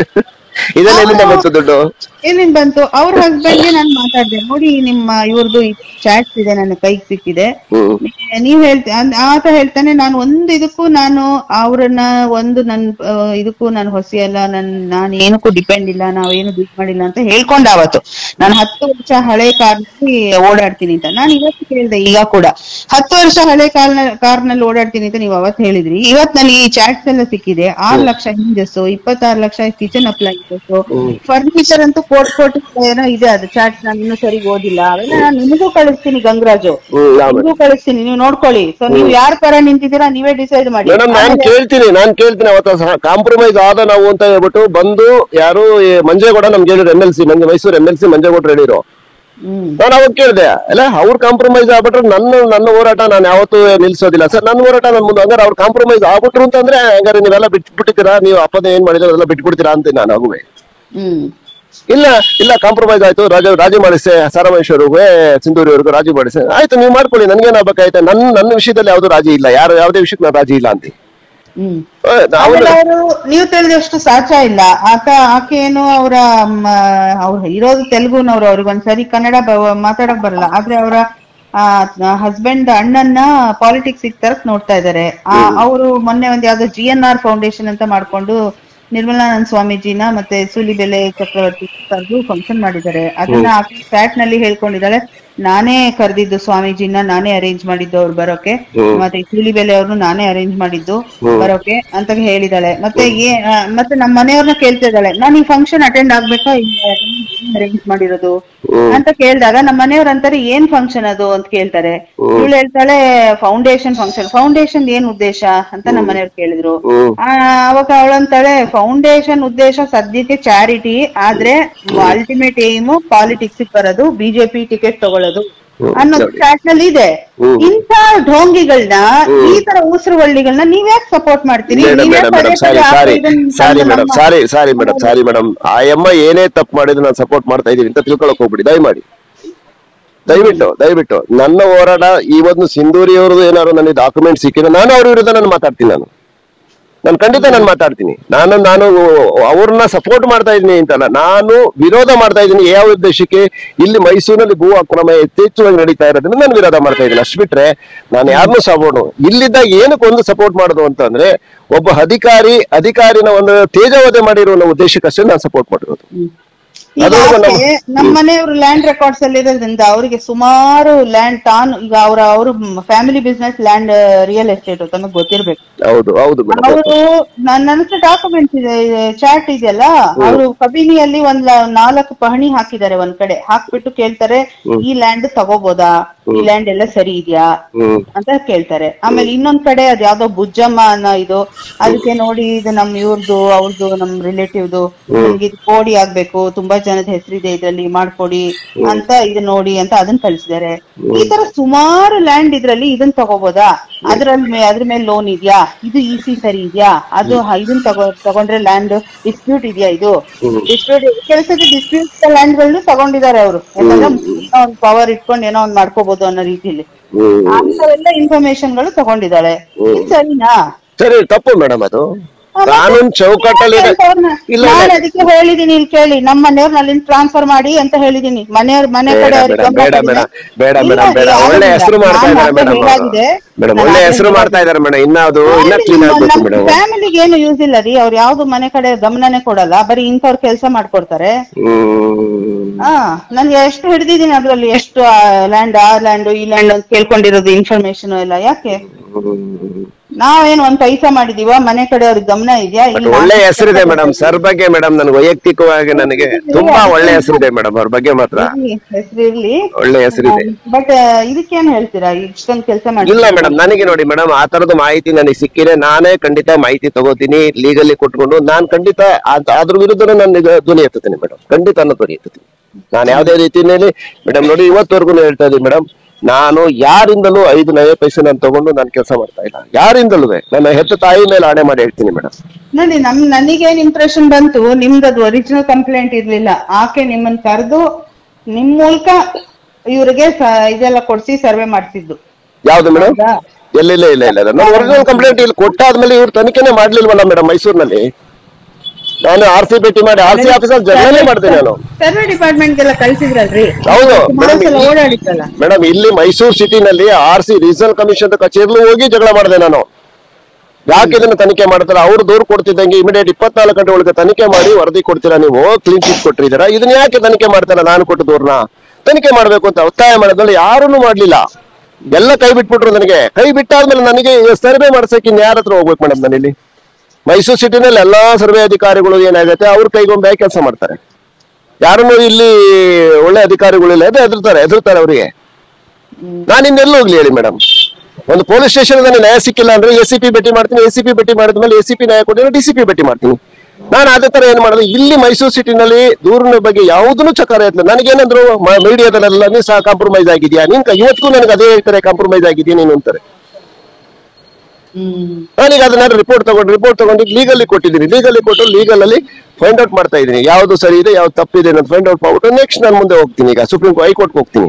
ಇದೆಲ್ಲ ಎಲ್ಲಿಂದ ಬಂತು ದುಡ್ಡು ಏನೇನ್ ಬಂತು ಅವ್ರ ಹಸ್ಬೆಂಡ್ಗೆ ನಾನು ಮಾತಾಡ್ದೆ ನೋಡಿ ನಿಮ್ಮ ಇವ್ರದ್ದು ಚಾಟ್ಸ್ ಇದೆ ನನ್ನ ಕೈಗೆ ಸಿಕ್ಕಿದೆ ಹ್ಮ್ ನೀವ್ ಹೇಳ್ತ ಅನ್- ಆತ ಹೇಳ್ತಾನೆ ನಾನು ಒಂದು ಇದಕ್ಕೂ ನಾನು ಅವ್ರನ್ನ ಒಂದು ನನ್ ಆ, ಇದಕ್ಕೂ ನಾನು ಹೊಸಿ ಅಲ್ಲ ನನ್ ನಾನು ಏನಕ್ಕೂ ಡಿಪೆಂಡ್ ಇಲ್ಲ ನಾವೇನು ದುಡ್ಡು ಮಾಡಿಲ್ಲ ಅಂತ ಹೇಳ್ಕೊಂಡ ಅವತ್ತು ನಾನು ಹತ್ತು ವರ್ಷ ಹಳೆ ಕಾರ್ನಲ್ಲಿ ಓಡಾಡ್ತೀನಿ ಅಂತ ನಾನು ಇವತ್ತು ಕೇಳ್ದೆ ಈಗ ಕೂಡ ಹತ್ತು ವರ್ಷ ಹಳೆ ಕಾರ್ ಕಾರ್ನಲ್ಲಿ ಓಡಾಡ್ತೀನಿ ಅಂತ ನೀವು ಅವತ್ತು ಹೇಳಿದ್ರಿ ಇವತ್ ನನಗೆ ಈ ಚಾಟ್ಸ್ ಎಲ್ಲ ಸಿಕ್ಕಿದೆ ಆರ್ ಲಕ್ಷ ಹಿಂಜಸ್ಸು ಇಪ್ಪತ್ತಾರು ಲಕ್ಷ ಕಿಚನ್ ಅಪ್ಲೈನ್ಸಸ್ ಫರ್ನಿಚರ್ ಅಂತೂ ಕೋಟ್ ಕೋಟಿ ಏನೋ ಇದೆ ಅದು ಚಾಟ್ ನಾನು ಇನ್ನೂ ಸರಿ ಓದಿಲ್ಲ ಅವೆಲ್ಲ ನಾನು ನಿಮಗೂ ಕಳಿಸ್ತೀನಿ ಗಂಗರಾಜು ಹ್ಮ್ ನಾವು ನಿಮ್ಗೂ ಕಳಿಸ್ತೀನಿ ನೀವು ನೋಡ್ಕೊಳ್ಳಿ ಸೊ ನೀವು ಯಾರ ಪರ ನಿಂತಿದ್ದೀರಾ ನೀವೇ ಡಿಸೈಡ್ ಮಾಡಿ ಮೇಡಮ್ ನಾನ್ ಕೇಳ್ತೀನಿ ನಾನ್ ಕೇಳ್ತೀನಿ ಅವತ್ತ ಕಾಂಪ್ರಮೈಸ್ ಆದ ನಾವು ಅಂತ ಹೇಳ್ಬಿಟ್ಟು ಬಂದು ಯಾರು ಈ ಮಂಜೇಗೌಡ ನಮ್ಗೆ ಹೇಳಿದ್ರು M L C Manje Mysuru M L C Manjegowda ಹೇಳಿರು ಹ್ಮ್ ನಾನು ಅವಾಗ ಕೇಳಿದೆ ಅಲ್ಲ ಅವ್ರು ಕಾಂಪ್ರಮೈಸ್ ಆಗ್ಬಿಟ್ರೆ ನನ್ನ ನನ್ನ ಹೋರಾಟ ನಾನು ಯಾವತ್ತೂ ನಿಲ್ಸೋದಿಲ್ಲ ಸರ್ ನನ್ನ ಹೋರಾಟ ನನ್ನ ಮುಂದೆ ಹಂಗಾರೆ ಅವ್ರು ಕಾಂಪ್ರಮೈಸ್ ಆಗ್ಬಿಟ್ರು ಅಂತಂದ್ರೆ ಹಂಗಾರೆ ನೀವೆಲ್ಲ ಬಿಟ್ಬಿಟ್ಟಿದ್ದೀರಾ ನೀವು ಅಪ್ಪನ ಏನ್ ಮಾಡಿದ್ರೆ ಅದೆಲ್ಲ ಬಿಟ್ಬಿಡ್ತೀರಾ ಅಂತ ನಾನು ಆಗುವೆ ಹ್ಮ್ ಇಲ್ಲ ಇಲ್ಲ ಕಾಂಪ್ರಮೈಸ್ ಆಯ್ತು ರಾಜ ರಾಜಿ ಮಾಡಿಸೆ ಸಾರಾಮೇಶ್ವರ್ಗೆ ಸಿಂಧೂರಿವರೆಗೂ ರಾಜಿ ಮಾಡಿಸೆ ಆಯ್ತು ನೀವು ಮಾಡ್ಕೊಳ್ಳಿ ನನ್ಗೇನ್ ಆಗ್ಬೇಕಾಯ್ತು ನನ್ನ ನನ್ನ ವಿಷಯದಲ್ಲಿ ಯಾವ್ದು ರಾಜಿ ಇಲ್ಲ ಯಾರು ಯಾವುದೇ ವಿಷಯಕ್ಕೆ ನಾನು ರಾಜಿ ಇಲ್ಲ ಅಂತ ಹ್ಮ್ ಆ, ನಾವು ಆಮೇಲೆ ಅವರು ನೀವು ತಿಳಿದಷ್ಟು ಸಾಚ ಇಲ್ಲ ಆತ ಆಕೆ ಏನು ಅವರ ಅವ್ರು ಇರೋದು ತೆಲುಗುನವ್ರು ಅವ್ರಿಗೆ ಒಂದ್ಸರಿ ಕನ್ನಡ ಬ- ಮಾತಾಡಕ್ ಬರಲ್ಲ ಆದ್ರೆ ಅವರ ಹಸ್ಬೆಂಡ್ ಅಣ್ಣನ್ನ ಪಾಲಿಟಿಕ್ಸ್ ತರಕ್ ನೋಡ್ತಾ ಇದಾರೆ ಅವರು ಮೊನ್ನೆ ಒಂದ್ ಯಾವ್ದೋ ಜಿ ಎನ್ ಆರ್ ಫೌಂಡೇಶನ್ ಅಂತ ಮಾಡ್ಕೊಂಡು ನಿರ್ಮಲಾನಂದ ಸ್ವಾಮೀಜಿನ ಮತ್ತೆ ಸೂಲಿಬೆಲೆ ಚಕ್ರವರ್ತಿ ಕರೆದು ಫಂಕ್ಷನ್ ಮಾಡಿದ್ದಾರೆ ಅದನ್ನ ಆಕೆ ಫ್ಯಾಟ್ ನಲ್ಲಿ ಹೇಳ್ಕೊಂಡಿದ್ದಾಳೆ ನಾನೇ ಕರೆದಿದ್ದು ಸ್ವಾಮೀಜಿನ ನಾನೇ ಅರೇಂಜ್ ಮಾಡಿದ್ದು ಅವ್ರು ಬರೋಕೆ ಹ್ಮ್. ಮತ್ತೆ ಸೂಲಿಬೆಲೆ ಅವ್ರನ್ನು ನಾನೇ ಅರೇಂಜ್ ಮಾಡಿದ್ದು ಹ್ಮ್. ಬರೋಕೆ ಅಂತ ಹೇಳಿದಾಳೆ ಮತ್ತೆ ಏ ಆ, ಮತ್ತೆ ನಮ್ಮ ಮನೆಯವ್ರನ್ನ ಕೇಳ್ತಾ ಇದ್ದಾಳೆ ನಾನು ಈ ಫಂಕ್ಷನ್ ಅಟೆಂಡ್ ಆಗ್ಬೇಕಾ ಅರೇಂಜ್ ಮಾಡಿರೋದು ಹ್ಮ್. ಅಂತ ಕೇಳಿದಾಗ ನಮ್ಮ ಮನೆಯವ್ರ ಅಂತಾರೆ ಏನ್ ಫಂಕ್ಷನ್ ಅದು ಅಂತ ಕೇಳ್ತಾರೆ ಇವಳು ಹೇಳ್ತಾಳೆ ಫೌಂಡೇಶನ್ ಫಂಕ್ಷನ್ ಫೌಂಡೇಶನ್ ಏನ್ ಉದ್ದೇಶ ಅಂತ ನಮ್ಮ ಮನೆಯವ್ರು ಕೇಳಿದ್ರು ಹ್ಮ್. ಆ, ಅವಾಗ ಅವಳಂತಾಳೆ ಫೌಂಡೇಶನ್ ಉದ್ದೇಶ ಸದ್ಯಕ್ಕೆ ಚಾರಿಟಿ ಆದ್ರೆ ಅಲ್ಟಿಮೇಟ್ ಏಮ್ ಪಾಲಿಟಿಕ್ಸ್ ಬರೋದು ಬಿಜೆಪಿ ಟಿಕೆಟ್ ತಗೊಳ್ಳೋದು ಹ್ಮ್. ಅನ್ನೋದು ನೋಡಿ. ಟ್ರ್ಯಾಕ್ ನಲ್ಲಿ ಇದೆ ಹ್ಮ್. ಇಂಥ ಢೋಂಗಿಗಳನ್ನ ಈ ತರ ಉಸಿರುವಳ್ಳಿಗಳನ್ನ ನೀವ್ಯಾಕೆ ಸಪೋರ್ಟ್ ಮಾಡ್ತೀರಿ ಮೇಡಮ್ ನೀವ್ಯಾಕ್ ಮೇಡಮ್ ಮೇಡಮ್ ಪದೇ ಸಾರಿ ಪದೇ ಆ ಸಾರಿ ಇದನ್ನ ಸಾರಿ ತಂದು ಮೇಡಮ್ ನಮ್ಮ- ಸಾರಿ ಸಾರಿ ಮೇಡಮ್ ಸಾರಿ ಮೇಡಮ್ ಆ ಅಮ್ಮ ಏನೇ ತಪ್ಪು ಮಾಡಿದ್ರು ನಾನು ಸಪೋರ್ಟ್ ಮಾಡ್ತಾ ಇದೀನಿ ಅಂತ ತಿಳ್ಕೊಳಕ್ ಹೋಗ್ಬಿಡಿ ದಯಮಾಡಿ ದಯವಿಟ್ಟು ದಯವಿಟ್ಟು ನನ್ನ ಹೋರಾಟ ಈ ಒಂದು ಸಿಂಧೂರಿ ಅವ್ರದ್ದು ಏನಾದ್ರು ನನಗೆ ಡಾಕ್ಯುಮೆಂಟ್ ಸಿಕ್ಕಿದ್ರೆ ನಾನು ಅವ್ರ ವಿರುದ್ಧ ನಾನು ಮಾತಾಡ್ತೀನಿ ನಾನು ನಾನು ಖಂಡಿತ ನಾನು ಮಾತಾಡ್ತೀನಿ ನಾನು ನಾನು ಅವ್ರನ್ನ ಸಪೋರ್ಟ್ ಮಾಡ್ತಾ ಇದ್ದೀನಿ ಅಂತಲ್ಲ ನಾನು ವಿರೋಧ ಮಾಡ್ತಾ ಇದ್ದೀನಿ ಯಾವ ಉದ್ದೇಶಕ್ಕೆ ಇಲ್ಲಿ ಮೈಸೂರಿನಲ್ಲಿ ಭೂ ಅಕ್ರಮ ಯಥೇಚ್ಛವಾಗಿ ನಡೀತಾ ಇರೋದ್ರಿಂದ ನಾನು ವಿರೋಧ ಮಾಡ್ತಾ ಇದ್ದೀನಿ ಅಷ್ಟು ಬಿಟ್ರೆ ನಾನು ಯಾರನ್ನೂ ಸಪೋರ್ಟ್ ಇಲ್ಲಿದ್ದಾಗ ಏನಕ್ಕೆ ಒಂದು ಸಪೋರ್ಟ್ ಮಾಡೋದು ಅಂತಂದ್ರೆ ಒಬ್ಬ ಅಧಿಕಾರಿ ಅಧಿಕಾರಿನ ಒಂದು ತೇಜವಧೆ ಮಾಡಿರೋ ಅನ್ನೋ ಉದ್ದೇಶಕ್ಕಷ್ಟೇ ನಾನು ಸಪೋರ್ಟ್ ಮಾಡಿರೋದು ಈಗ ಅದು ನಮ್ಮ- ಆಕೆ ನಮ್ಮ ಮನೆಯವರು ಲ್ಯಾಂಡ್ ರೆಕಾರ್ಡ್ಸ್ ಅಲ್ಲಿ ಇರೋದ್ರಿಂದ ಅವರಿಗೆ ಸುಮಾರು ಲ್ಯಾಂಡ್ ತಾನು ಈಗ ಅವರ ಅವರು family business land real estate ತಮಗೆ ಗೊತ್ತಿರ್ಬೇಕು ಹೌದು ಹೌದು ಮೇಡಮ್ ಅವರು ನನ್ನ ಹತ್ರ ಡಾಕ್ಯುಮೆಂಟ್ಸ್ ಇದೆ ಚಾಟ್ ಇದೆಯಲ್ಲ ಅವರು ಕಬಿನಿಯಲ್ಲಿ ಒಂದ್ ಲ- ನಾಲ್ಕು ಪಹಣಿ ಹಾಕಿದ್ದಾರೆ ಒಂದ್ ಕಡೆ ಹಾಕ್ಬಿಟ್ಟು ಕೇಳ್ತಾರೆ ಈ ಲ್ಯಾಂಡ್ ತಗೋಬೋದಾ ಈ ಲ್ಯಾಂಡ್ ಎಲ್ಲ ಸರಿ ಇದೆಯಾ ಹ್ಮ್ ಅಂತ ಕೇಳ್ತಾರೆ ಆಮೇಲೆ ಇನ್ನೊಂದ್ ಕಡೆ ಅದ್ ಯಾವ್ದೋ ಬುಜ್ಜಮ್ಮ ಅನ್ನೋ ಇದು ಅದಕ್ಕೆ ನೋಡಿ ಇದು ನಮ್ ಇವ್ರದ್ದು ಅವ್ರದ್ದು ನಮ್ ರಿಲೇಟಿವ್ದು ನಿಮ್ಗೆ ಇದು ಕೋಡಿ ಆಗ್ಬೇಕು ತುಂಬಾ ಜನದ ಹೆಸರಿದೆ ಇದ್ರಲ್ಲಿ ಮಾಡ್ಕೊಡಿ ಅಂತ ಇದು ನೋಡಿ ಅಂತ ಅದನ್ನ ಕಳ್ಸಿದ್ದಾರೆ ಈ ತರ ಸುಮಾರು ಲ್ಯಾಂಡ್ ಇದ್ರಲ್ಲಿ ಇದನ್ನ ತಗೋಬೋದಾ ಅದ್ರಲ್ಲಿ ಮೇ- ಅದ್ರ ಮೇಲೆ ಲೋನ್ ಇದ್ಯಾ ಇದು ಇ ಸಿ ಸರಿ ಇದ್ಯಾ ಅದು ಹ- ಇದನ್ನ ತಗೋ ತಗೊಂಡ್ರೆ ಲ್ಯಾಂಡ್ ಡಿಸ್ಪ್ಯೂಟ್ ಇದೆಯಾ ಇದು ಡಿಸ್ಪ್ಯೂಟ್ ಕೆಲಸದ ಡಿಸ್ಪ್ಯೂಟ್ ಲ್ಯಾಂಡ್ ಗಳನ್ನು ತಗೊಂಡಿದ್ದಾರೆ ಅವರು ಯಾಕಂದ್ರೆ ಏನೋ ಒಂದ್ ಪವರ್ ಇಟ್ಕೊಂಡು ಏನೋ ಒಂದ್ ಮಾಡ್ಕೋಬಹುದು ಅನ್ನೋ ರೀತಿಲಿ ಹ್ಮ್ ಅಂತವೆಲ್ಲ ಇನ್ಫಾರ್ಮೇಶನ್ ಗಳು ತಗೊಂಡಿದ್ದಾಳೆ ಇದ್ ಸರಿನಾ ಸರಿ ತಪ್ಪು ಮೇಡಮ್ ಅದು ಕಾನೂನು ಚೌಕಟ್ಟಲ್ಲಿ ಇದೆ. ಇಲ್ಲ ನಾನು ಇಲ್ಲ ಅದಕ್ಕೆ ಹೇಳಿದೀನಿ ಇಲ್ಲಿ ಕೇಳಿ ನಮ್ಮ ಮನೆಯವ್ರನ್ನ ಅಲ್ಲಿಂದ ಟ್ರಾನ್ಸ್ಫರ್ ಮಾಡಿ ಅಂತ ಹೇಳಿದೀನಿ ಮನೆಯವ್ರ ಮನೆ ಬೇಡ ಕಡೆ ಬೇಡ ಬೇಡ ಬೇಡ ಬೇಡ ಮೇಡಮ್ ಬೇಡ ಒಳ್ಳೆ ಹೆಸರು ಮಾಡ್ತಾ ಇದಾರೆ ಮೇಡಮ್ ಮೇಡಮ್ ಒಳ್ಳೆ ಹೆಸರು ಮಾಡ್ತಾ ಇದಾರೆ ಮೇಡಮ್ ಇನ್ನ ಅದು ಇನ್ನ ಕ್ಲೀನ್ ಆಗ್ಬೇಕು ಮೇಡಮ್ ಫ್ಯಾಮಿಲಿಗೆ ಏನು ಯೂಸ್ ಇಲ್ಲ ರೀ ಅವ್ರು ಯಾವ್ದು ಮನೆ ಕಡೆ ಗಮನನೇ ಕೊಡಲ್ಲ ಬರೀ ಇಂಥವ್ರ ಕೆಲಸ ಮಾಡ್ಕೊಡ್ತಾರೆ ಹ್ಮ್ ಹಾ ನನ್ಗೆ ಎಷ್ಟು ಹಿಡಿದಿದ್ದೀನಿ ಅದ್ರಲ್ಲಿ ಎಷ್ಟು ಲ್ಯಾಂಡ್ ಆ ಲ್ಯಾಂಡ್ ಈ ಲ್ಯಾಂಡ್ ಅಂತ ಕೇಳ್ಕೊಂಡಿರೋದು ಇನ್ಫಾರ್ಮೇಶನ್ ಎಲ್ಲ ಯಾಕೆ ಹ್ಮ್. ನಾವೇನ್ ಒಂದ್ ಪೈಸಾ ಮಾಡಿದೀವ ಮನೆ ಕಡೆ ಅವ್ರಿಗೆ ಗಮನ ಇದೆಯಾ ಬಟ್ ಒಳ್ಳೆ ಹೆಸರಿದೆ ಮೇಡಮ್ ಸರ್ ಬಗ್ಗೆ ಮೇಡಮ್ ನನಗೆ ವೈಯಕ್ತಿಕವಾಗಿ ನನಗೆ ತುಂಬಾ ಒಳ್ಳೆ ಹೆಸರಿದೆ ಮೇಡಮ್ ಅವ್ರ ಬಗ್ಗೆ ಮಾತ್ರ ಹೆಸರಿರ್ಲಿ ಒಳ್ಳೆ ಹೆಸರಿದೆ ಬಟ್ ಇದಕ್ಕೇನ್ ಹೇಳ್ತೀರಾ ಇಷ್ಟೊಂದು ಕೆಲಸ ಮಾಡಿ ಇಲ್ಲ ಮೇಡಮ್ ನನಗೆ ನೋಡಿ ಮೇಡಮ್ ಆ ತರದ ಮಾಹಿತಿ ನನಗೆ ಸಿಕ್ಕಿದೆ ನಾನೇ ಖಂಡಿತ ಮಾಹಿತಿ ತಗೋತೀನಿ ಲೀಗಲಿ ಕೊಟ್ಕೊಂಡು ನಾನ್ ಖಂಡಿತ ಅದ್- ಅದ್ರ ವಿರುದ್ಧ ನಾನು ಈಗ ಧ್ವನಿ ಎತ್ತುತ್ತೀನಿ ಮೇಡಮ್ ಖಂಡಿತ ನಾನು ಧ್ವನಿ ಎತ್ತುತ್ತೀನಿ ನಾನು ಯಾವುದೇ ರೀತಿಯಲ್ಲಿ ಮೇಡಮ್ ನೋಡಿ ಇವತ್ತವರೆಗೂ ಹೇಳ್ತಾ ಇದ್ದೀನಿ ಮೇಡಮ್ ನಾನು ಯಾರಿಂದಲೂ ಐದು ನಯ ಪೈಸೆ ನಾನು ತಗೊಂಡು ನಾನು ಕೆಲಸ ಮಾಡ್ತಾ ಇಲ್ಲ ಯಾರಿಂದಲೂ ನನ್ನ ಹೆತ್ತ ತಾಯಿ ಮೇಲೆ ಆಣೆ ಮಾಡಿ ಹೇಳ್ತೀನಿ ಮೇಡಮ್ ನೋಡಿ ನಮ್ ನನಗೇನ್ ಇಂಪ್ರೆಷನ್ ಬಂತು ನಿಮ್ದದು ಒರಿಜಿನಲ್ ಕಂಪ್ಲೇಂಟ್ ಇರ್ಲಿಲ್ಲ ಆಕೆ ನಿಮ್ಮನ್ನ ಕರೆದು ನಿಮ್ ಮೂಲಕ ಇವ್ರಿಗೆ ಸ- ಇದೆಲ್ಲ ಕೊಡ್ಸಿ ಸರ್ವೆ ಮಾಡ್ತಿದ್ದು ಯಾವ್ದು ಮೇಡಮ್ ಹೌದಾ? ಇಲ್ಲ ಇಲ್ಲ ಇಲ್ಲ ಇಲ್ಲ ನಾನು ಒರಿಜಿನಲ್ ಕಂಪ್ಲೇಂಟ್ ಇಲ್ಲಿ ಕೊಟ್ಟಾದ್ಮೇಲೆ ಇವ್ರು ತನಿಖೆನೆ ಮಾಡ್ಲಿಲ್ವಲ್ಲ ಮೇಡಮ್ ಮೈಸೂರಿನಲ್ಲಿ ನಾನು ಆರ್ ಸಿ ಭೇಟಿ ಮಾಡಿ ಆರ್ ಸಿ ಆಫೀಸಲ್ಲಿ ಜರ್ನಲೇ ಮಾಡ್ತೀನಿ ನಾನು ಸರ್ವೆ ಡಿಪಾರ್ಟ್ಮೆಂಟ್ ಗೆಲ್ಲ ಕಳ್ಸಿದ್ರಲ್ರಿ ಹೌದು ಸುಮಾರು ಮೇಡಮ್ ಸಲ ಓಡಾಡಿದ್ರಲ್ಲ ಮೇಡಮ್ ಇಲ್ಲಿ ಮೈಸೂರು ಸಿಟಿನಲ್ಲಿ ಆರ್ ಸಿ ರೀಜನಲ್ ಕಮಿಷನ್ ಕಚೇರಿಲೂ ಹೋಗಿ ಜಗಳ ಮಾಡಿದೆ ನಾನು ಯಾಕೆ ಇದನ್ನ ತನಿಖೆ ಮಾಡ್ತಾರೆ ಅವ್ರು ದೂರು ಕೊಡ್ತಿದ್ದಂಗೆ ಇಮಿಡಿಯೇಟ್ ಇಪ್ಪತ್ನಾಲ್ಕು ಗಂಟೆ ಒಳಗೆ ತನಿಖೆ ಮಾಡಿ ವರದಿ ಕೊಡ್ತೀರಾ ನೀವು ಕ್ಲೀನ್ ಚೀಟ್ ಕೊಟ್ಟಿದ್ದೀರಾ ಇದನ್ನ ಯಾಕೆ ತನಿಖೆ ಮಾಡ್ತಾರ ನಾನು ಕೊಟ್ಟು ದೂರ್ನ ತನಿಖೆ ಮಾಡ್ಬೇಕು ಅಂತ ಒತ್ತಾಯ ಮಾಡೋದ್ರಲ್ಲಿ ಯಾರನ್ನು ಮಾಡ್ಲಿಲ್ಲ ಎಲ್ಲ ಕೈ ಬಿಟ್ಬಿಟ್ರು ನನಗೆ ಕೈ ಬಿಟ್ಟಾದ್ಮೇಲೆ ನನಗೆ ಸರ್ವೆ ಮಾಡ್ಸಕ್ಕೆ ಇನ್ ಯಾರ ಹತ್ರ ಹೋಗ್ಬೇಕು ಮೇಡಮ್ ನಾನಿಲ್ಲಿ ಮೈಸೂರು ಸಿಟಿನಲ್ಲಿ ಎಲ್ಲಾ ಸರ್ವೆ ಅಧಿಕಾರಿಗಳು ಏನಾಗುತ್ತೆ ಅವ್ರ ಕೈಗೊಂಬೆ ಕೆಲಸ ಮಾಡ್ತಾರೆ ಯಾರನ್ನು ಇಲ್ಲಿ ಒಳ್ಳೆ ಅಧಿಕಾರಿಗಳಿಲ್ಲ ಅದೇ ಹೆದರ್ತಾರೆ ಹೆದರ್ತಾರೆ ಅವರಿಗೆ ನಾನು ಇನ್ನೆಲ್ಲ ಹೋಗ್ಲಿ ಹೇಳಿ ಮೇಡಮ್ ಒಂದು ಪೊಲೀಸ್ ಸ್ಟೇಷನ್ ನನಗೆ ನ್ಯಾಯ ಸಿಕ್ಕಿಲ್ಲ ಅಂದ್ರೆ ಎ ಸಿ ಪಿ ಭೇಟಿ ಮಾಡ್ತೀನಿ ಎ ಸಿ ಪಿ ಭೇಟಿ ಮಾಡಿದ್ಮೇಲೆ ಎ ಸಿ ಪಿ ನ್ಯಾಯ ಕೊಟ್ಟಿದ್ರೆ ಡಿ ಸಿ ಪಿ ಭೇಟಿ ಮಾಡ್ತೀನಿ ನಾನು ಅದೇ ತರ ಏನ್ ಮಾಡಿದೆ ಇಲ್ಲಿ ಮೈಸೂರು ಸಿಟಿನಲ್ಲಿ ದೂರಿನ ಬಗ್ಗೆ ಯಾವುದನ್ನು ಚಕಾರ ಇರ್ತದೆ ನನಗೇನಂದ್ರು ಮೀಡಿಯಾದಲ್ಲೆಲ್ಲ ನೀ ಸಹ ಕಾಂಪ್ರಮೈಸ್ ಆಗಿದ್ಯಾ ನಿನ್ ಕ- ಇವತ್ತಿಗೂ ನನಗೆ ಅದೇ ಹೇಳ್ತಾರೆ ಕಾಂಪ್ರಮೈಸ್ ಆಗಿದ್ಯಾ ನೀನು ಅಂತಾರೆ ಹ್ಮ್ ನಾನೀಗ ಅದನ್ನ ರಿಪೋರ್ಟ್ ತಗೊಂಡು ರಿಪೋರ್ಟ್ ತಗೊಂಡು ಲೀಗಲ್ಲಿ ಕೊಟ್ಟಿದ್ದೀನಿ ಲೀಗಲ್ಲಿ ಕೊಟ್ಟು ಲೀಗಲ್ ಅಲ್ಲಿ ಫೈಂಡ್ ಔಟ್ ಮಾಡ್ತಾ ಇದ್ದೀನಿ ಯಾವ್ದು ಸರಿ ಇದೆ ಯಾವ್ದು ತಪ್ಪಿದೆ ಅಂತ ಫೈಂಡ್ ಔಟ್ ಮಾಡ್ಬಿಟ್ಟು ನೆಕ್ಸ್ಟ್ ನಾನು ಮುಂದೆ ಹೋಗ್ತೀನಿ ಈಗ ಸುಪ್ರೀಂ ಹೈಕೋರ್ಟ್ ಹೋಗ್ತೀನಿ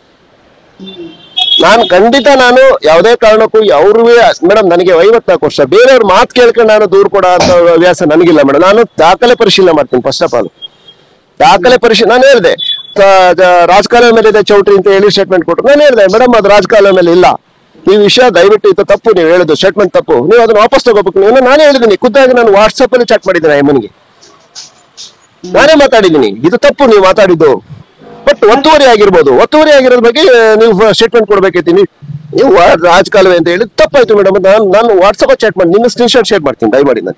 ನಾನು ಖಂಡಿತ ನಾನು ಯಾವುದೇ ಕಾರಣಕ್ಕೂ ಅವ್ರಿಗೆ ಮೇಡಮ್ ನನಗೆ ಐವತ್ನಾಲ್ಕು ವರ್ಷ ಬೇರೆಯವ್ರ ಮಾತು ಕೇಳ್ಕೊಂಡು ನಾನು ದೂರ ಕೊಡೋ ಅಂತ ಹವ್ಯಾಸ ನನಗಿಲ್ಲ ಮೇಡಮ್ ನಾನು ದಾಖಲೆ ಪರಿಶೀಲನೆ ಮಾಡ್ತೀನಿ ಫಸ್ಟ್ ಆಫ್ ಆಲ್ ದಾಖಲೆ ಪರಿಶೀಲನೆ ನಾನು ಹೇಳಿದೆ ರಾಜಕಾಲುವೆ ಮೇಲೆ ಇದೆ ಚೌಟ್ರಿ ಅಂತ ಹೇಳಿ ಸ್ಟೇಟ್ಮೆಂಟ್ ಕೊಟ್ಟರು ನಾನು ಹೇಳಿದೆ ಮೇಡಮ್ ಅದು ರಾಜಕಾಲುವೆ ಮೇಲೆ ಇಲ್ಲ ಈ ವಿಷಯ ದಯವಿಟ್ಟು ಇದು ತಪ್ಪು ನೀವು ಹೇಳಿದ್ದು ಸ್ಟೇಟ್ಮೆಂಟ್ ತಪ್ಪು ನೀವು ಅದನ್ನ ವಾಪಸ್ ತಗೋಬೇಕು ನೀವು ನಾನೇ ಹೇಳಿದ್ದೀನಿ ಖುದ್ದಾಗಿ ನಾನು ವಾಟ್ಸಪ್ ಅಲ್ಲಿ ಚಾಟ್ ಮಾಡಿದ್ದೀನಿ ಅಮ್ಮನಿಗೆ ನಾನೇ ಮಾತಾಡಿದ್ದೀನಿ ಇದು ತಪ್ಪು ನೀವು ಮಾತಾಡಿದ್ದು ಬಟ್ ಒತ್ತುವರಿ ಆಗಿರ್ಬೋದು ಒತ್ತುವರಿ ಆಗಿರೋದ್ರ ಬಗ್ಗೆ ನೀವು ಸ್ಟೇಟ್ಮೆಂಟ್ ಕೊಡ್ಬೇಕೈತಿ ನೀವು ನೀವು ವಾ- ರಾಜಕಾಲುವೆ ಅಂತ ಹೇಳಿ ತಪ್ಪಾಯ್ತು ಮೇಡಮ್ ನಾನು ನಾನು ವಾಟ್ಸಪ್ ಚಾಟ್ ಮಾಡಿ ನಿಮ್ಮ ಸ್ಕ್ರೀನ್ ಶಾಟ್ ಶೇರ್ ಮಾಡ್ತೀನಿ ದಯಮಾಡಿ ನಾನು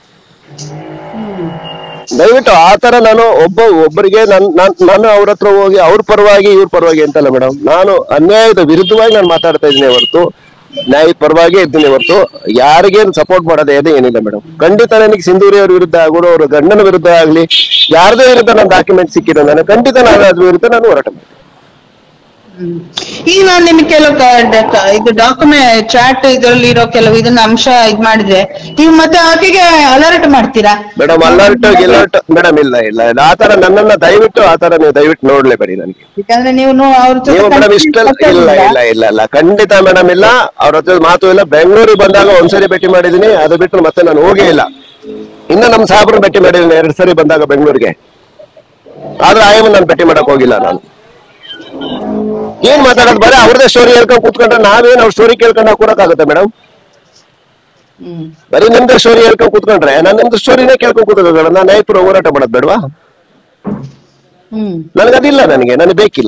ದಯವಿಟ್ಟು ಆ ತರ ನಾನು ಒಬ್ಬ ಒಬ್ಬರಿಗೆ ನನ್ ನಾನ್- ನಾನು ಅವ್ರ ಹತ್ರ ಹೋಗಿ ಅವ್ರ ಪರವಾಗಿ ಇವ್ರ ಪರವಾಗಿ ಅಂತಲ್ಲ ಮೇಡಮ್ ನಾನು ಅನ್ಯಾಯದ ವಿರುದ್ಧವಾಗಿ ನಾನು ಮಾತಾಡ್ತಾ ಇದ್ದೀನಿ ಹೊರತು ನ್ಯಾಯದ ಪರವಾಗಿ ಇದ್ದೀನಿ ಹೊರತು ಯಾರಿಗೇನು ಸಪೋರ್ಟ್ ಮಾಡೋದೇ ಇದೆ ಏನಿಲ್ಲ ಮೇಡಮ್ ಖಂಡಿತ ನನಗೆ ಸಿಂಧೂರಿ ಅವ್ರ ವಿರುದ್ಧ ಆಗ್ಬೋದು ಅವ್ರ ಗಂಡನ ವಿರುದ್ಧ ಆಗ್ಲಿ ಯಾರ್ದೇ ವಿರುದ್ಧ ನನ್ನ ಡಾಕ್ಯುಮೆಂಟ್ ಸಿಕ್ಕಿದೆ ನಾನು ಖಂಡಿತ ನಾನು ಅದ್ರ ವಿರುದ್ಧ ನಾನು ಹೋರಾಟ ಮಾಡ್ತೀನಿ ಹ್ಮ್. ಈಗ ನಾನು ನಿಮ್ಗೆ ಕೆಲವು ಕ- ಡ- ಕ- ಇದು ಡಾಕ್ಯುಮೆಂಟ್ ಚಾಟ್ ಇದ್ರಲ್ಲಿ ಇರೋ ಕೆಲವು ಇದನ್ನ ಅಂಶ ಇದ್ ಮಾಡಿದ್ರೆ ನೀವು ಮತ್ತೆ ಆಕೆಗೆ ಅಲರ್ಟ್ ಮಾಡ್ತೀರಾ ಮೇಡಮ್ ಅಲರ್ಟ್ ಗಿಲರ್ಟ್ ಮೇಡಮ್ ಇಲ್ಲ ಇಲ್ಲ ಇಲ್ಲ ಆ ತರ ನನ್ನನ್ನ ದಯವಿಟ್ಟು ಆ ತರ ನೀವು ದಯವಿಟ್ಟು ನೋಡ್ಲೇಬೇಡಿ ನನಗೆ ಯಾಕಂದ್ರೆ ನೀವು ನೋ- ಅವ್ರ ಜೊತೆ ನೀವು ಮೇಡಮ್ ಇಷ್ಟೆಲ್ಲ continue ಇಲ್ಲ ಮಾತಾಡ್ತೀರಾ? ಇಲ್ಲ ಇಲ್ಲ ಇಲ್ಲ ಖಂಡಿತ ಮೇಡಮ್ ಇಲ್ಲ ಅವ್ರ ಹತ್ರ ಮಾತು ಇಲ್ಲ ಬೆಂಗಳೂರಿಗೆ ಬಂದಾಗ ಒಂದ್ಸರಿ ಭೇಟಿ ಮಾಡಿದೀನಿ ಅದು ಬಿಟ್ಟು ಮತ್ತೆ ನಾನು ಹೋಗೇ ಇಲ್ಲ ಇನ್ನು ನಮ್ಮ ಸಾಹೇಬ್ರನ್ನ ಭೇಟಿ ಮಾಡಿದ್ದೀನಿ ಎರಡು ಸರಿ ಬಂದಾಗ ಬೆಂಗಳೂರಿಗೆ ಆದ್ರೆ ಆಯಮ್ಮ ನಾನು ಭೇಟಿ ಮಾಡಕ್ ಹೋಗಿಲ್ಲ ನಾನು ಏನ್ ಮಾತಾಡೋದು ಬರೀ ಅವ್ರದೇ ಸ್ಟೋರಿ ಹೇಳ್ಕೊಂಡು ಕೂತ್ಕೊಂಡ್ರೆ ನಾವೇನ್ ಅವ್ರ ಸ್ಟೋರಿ ಕೇಳ್ಕೊಂಡು ನಾವು ಕೊಡಕ್ಕಾಗುತ್ತೆ ಮೇಡಮ್ ಹ್ಮ್ ಬರೀ ನಿಮ್ದು ಸ್ಟೋರಿ ಹೇಳ್ಕೊಂಡು ಕೂತ್ಕೊಂಡ್ರೆ ನಾನು ನಿಮ್ದು ಸ್ಟೋರಿನೇ ಕೇಳ್ಕೊಂಡು ಕೂತ್ಕೊಳ್ಳೋಣ ನಾನು ನ್ಯಾಯಪುರ ಹೋರಾಟ ಮಾಡೋದು ಬೇಡವಾ ಹ್ಮ್ ನನಗದಿಲ್ಲ ನನಗೆ ನನಗೆ ಬೇಕಿಲ್ಲ